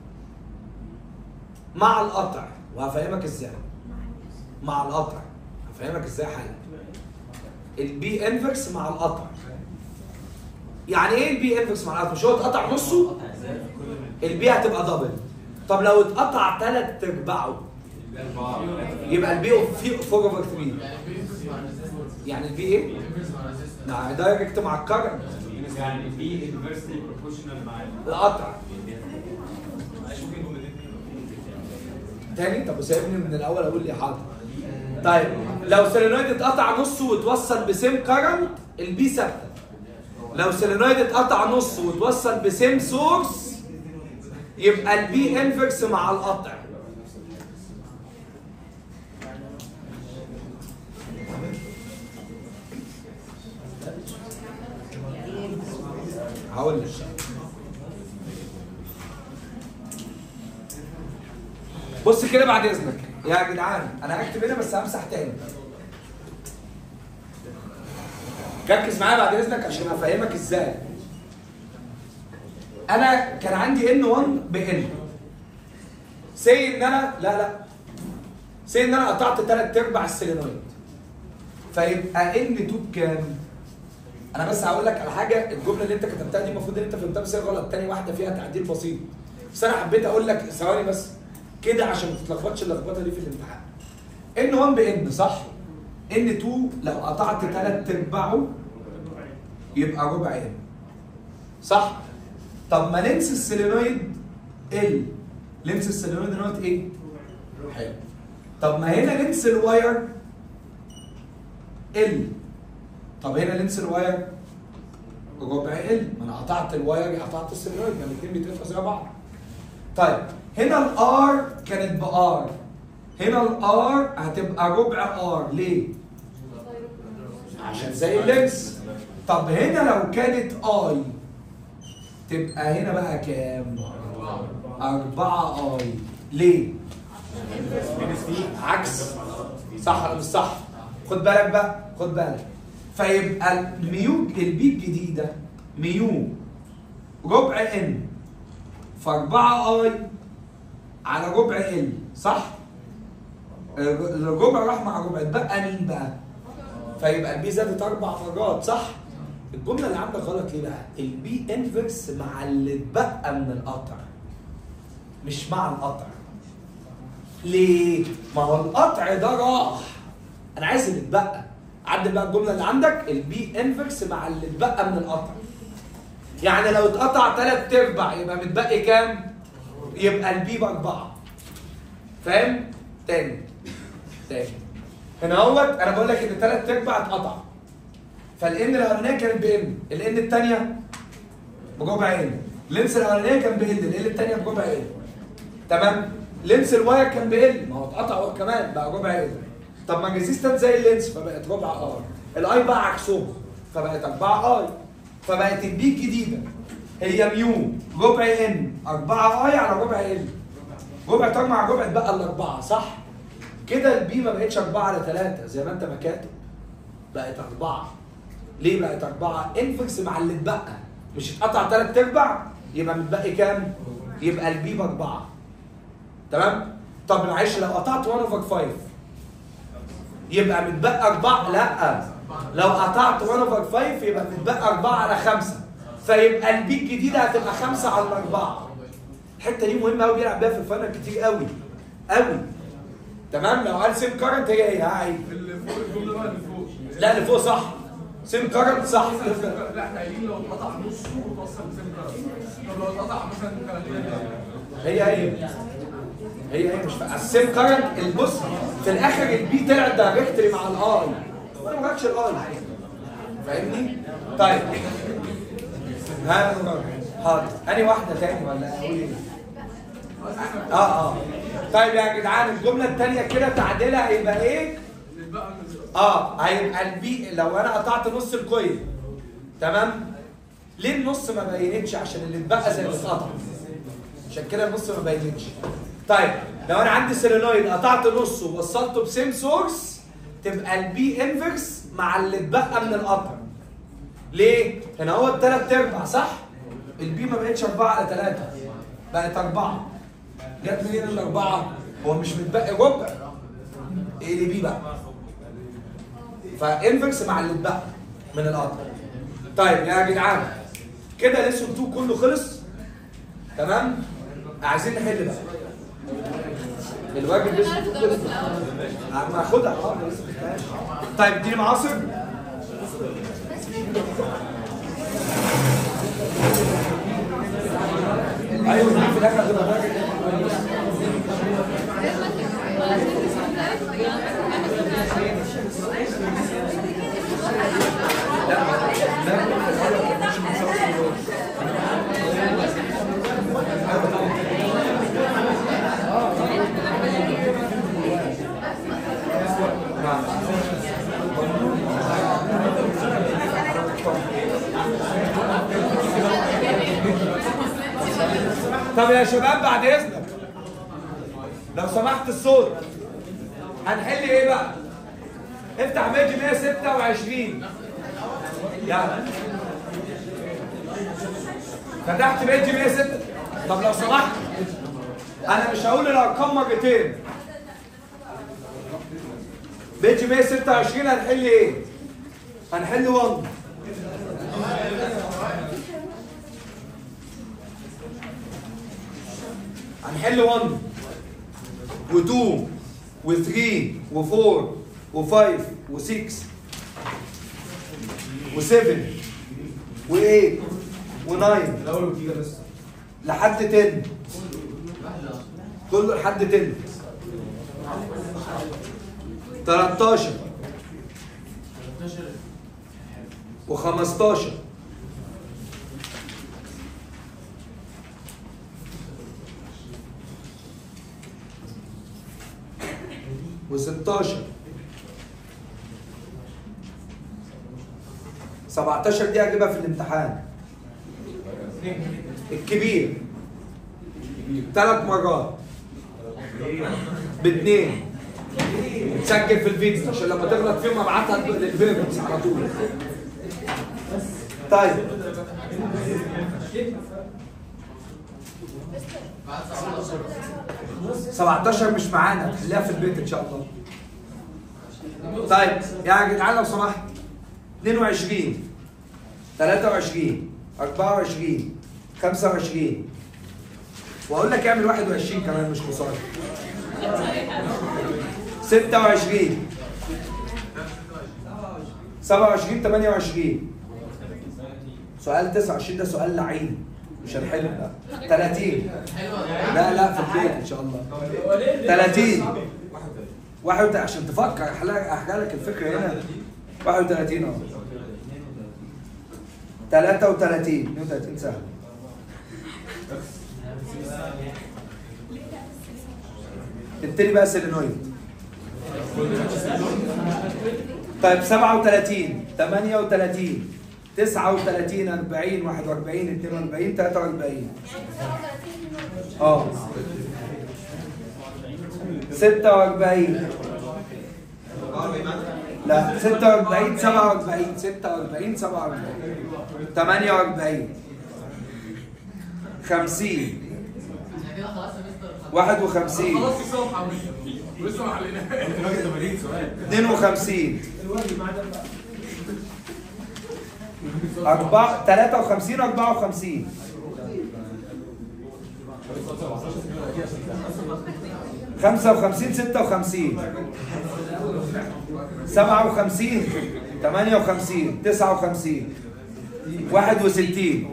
مع القطع وهفهمك ازاي مع القطع هفهمك ازاي حالا البي انفرس مع القطع يعني ايه البي انفرس مع القطع مش هو اتقطع نصه البي هتبقى دبل طب لو اتقطع ثلاث ارباعه يبقى البي في 4 اوفر 3 يعني البي ايه؟ مع دايركت مع الكرنت يعني في انفرسلي بروبورشنال مع القطع معلش ممكن جملتين تاني طب وسايبني من الاول اقول لي حاضر طيب لو سيلينويد اتقطع نصه وتوصل بسيم كرنت البي ثابته لو سيلينويد اتقطع نصه وتوصل بسيم سورس يبقى البي انفرس مع القطع هقول لك بص كده بعد اذنك يا جدعان انا هكتب هنا بس همسح تاني ركز معايا بعد اذنك عشان افهمك ازاي انا كان عندي ان 1 بان سي ان انا لا لا سي ان انا قطعت ثلاث ارباع السيلينويد فيبقى ان 2 بكام؟ انا بس هقول لك على حاجه الجمله اللي انت كتبتها دي المفروض ان انت فهمتها بس هي غلط تاني واحده فيها تعديل بسيط بس انا حبيت اقول لك ثواني بس كده عشان ما تتلخبطش اللخبطه دي في الامتحان ان 1 بان صح؟ ان 2 لو قطعت ثلاث ارباعه يبقى ربع ان صح؟ طب ما لينس السيلينويد ال لينس السيلينويد نوت ايه؟ حلو طب ما هنا لينس الواير ال طب هنا لينس الواير ربع ال ما انا قطعت الواير قطعت السيلينويد ما الاثنين بيتقطعوا زي بعض طيب هنا الار كانت بار هنا الار هتبقى ربع ار ليه؟ عشان زي اللينس طب هنا لو كانت اي تبقى هنا بقى كام؟ أربعة اي ليه؟ عكس صح ولا مش صح؟ خد بالك بقى خد بالك فيبقى الميو البي الجديدة ميو ربع ان في 4 اي على ربع ال صح؟ الربع راح مع ربع اتبقى مين بقى؟ فيبقى البي زادت اربع مرات صح؟ الجمله اللي عندك غلط ليه بقى؟ البي انفرس مع اللي اتبقى من القطر مش مع القطر ليه؟ ما هو القطع ده راح انا عايز اللي اتبقى عدل بقى الجمله اللي عندك البي انفرس مع اللي اتبقى من القطر يعني لو اتقطع ثلاث ارباع يبقى متبقي كام؟ يبقى البي باربعه فاهم؟ تاني تاني هنا اهوت انا بقول لك ان ثلاث ارباع اتقطع فالان الاولانيه كانت بان الان الثانيه بربع ان لينس الاولانيه كان بال ال الثانيه بربع ال تمام لينس الواير كان بال ما هو اتقطع هو كمان بقى ربع ال طب ما ريزيستنت زي اللينس فبقت ربع ار الاي بقى عكسهم فبقت 4 اي فبقت البي الجديده هي ميو ربع ان 4 اي على ربع ال ربع طار مع ربع اتبقى الاربعه صح؟ كده البي ما بقتش 4 على 3 زي ما انت ما كاتب بقت 4 ليه بقت 4 انفكس مع اللي اتبقى مش اتقطع 3 ارباع يبقى متبقي كام؟ يبقى البي باربعه تمام؟ طب معلش لو قطعت 1 اوفر 5 يبقى متبقى 4 لا لو قطعت 1 اوفر 5 يبقى متبقى 4 على 5 فيبقى البي الجديده هتبقى 5 على 4 الحته دي مهمه قوي بيلعب بيها في الفاينل كتير قوي قوي تمام لو قال سيم كارنت هي هي هاي اللي فوق الجمله بقى اللي فوق لا اللي فوق صح سيم كارنت صح لا احنا قايلين لو اتقطع نصه وتوصل بسن كارت طب لو اتقطع مثلا 30 هي هي هي هي مش فا- السيم كارنت البص في الاخر البي طلع دايركتري مع الاي وانا ما خدش الاي فاهمني؟ طيب ها حاضر انهي واحده تاني ولا اقول ايه؟ اه اه طيب يا جدعان الجمله الثانيه كده تعديلها هيبقى ايه؟ اللي بقى من اه هيبقى البي لو انا قطعت نص الكويل تمام ليه النص ما بينتش عشان اللي اتبقى زي اللي اتقطع عشان كده النص ما بينتش طيب لو انا عندي سيلينويد قطعت نصه ووصلته بسيم سورس تبقى البي انفرس مع اللي اتبقى من القطع ليه؟ هنا هو الثلاث ارباع صح؟ البي ما بقتش 4 على 3 بقت 4 جت منين الاربعه؟ هو مش متبقي ربع ايه اللي بي بقى؟ فانفرس مع اللي اتبقى من القطر طيب يا جدعان كده ليسون 2 كله خلص تمام عايزين نحل بقى الواجب انا ليسون عارف 2 ده بس خلص الاول ما اخدها اه لسه ما خدتهاش. طيب اديني معاصر ايوه دي في الاخر هتبقى درجه طب يا شباب بعد اذنك لو سمحت الصوت هنحل ايه بقى؟ افتح بيج 126 يلا فتحت بيج 106 طب لو سمحت انا مش هقول الارقام مرتين بيج 126 هنحل ايه؟ هنحل 1 هنحل 1 و2 و3 و4 و5 و6 و7 و8 و9 الاول والجديده بس لحد 10 كله لحد 10 13 و15 و16 17 دي هجيبها في الامتحان الكبير ثلاث مرات باثنين تسجل في الفيديو عشان لما تغلط فيهم ابعتها للفيرنس على طول طيب سبعتاشر مش معانا خليها في البيت ان شاء الله طيب يا جدعان لو سمحت 22 23 24 25 واقول لك اعمل 21 كمان مش خساره 26 27 28 سؤال 29 ده سؤال لعين مش هنحله لا 30 لا لا في البيت ان شاء الله 30 واحد عشان تفكر احلى احكي لك الفكره هنا 31 اهو 33 32 سهل تبتدي بقى سيلينويد طيب 37 38 39 40 41 42 43 اه 46 لا 46 47 46 47 48 50 51 خلاص الصفحه ولسه ما حليناش انت راجل 80 سؤال 52 أربعة 53 54 55 56 57 58 59 61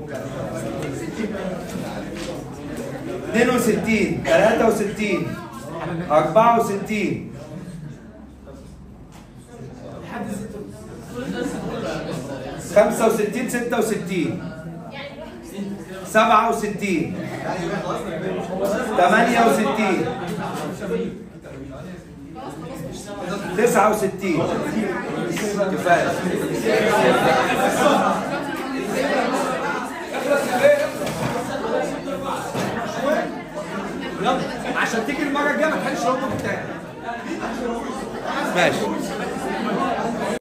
62 63 64 65 66 67 68 69 كفايه يلا عشان تيجي المره الجايه ما تحلش الهوم بتاعك ماشي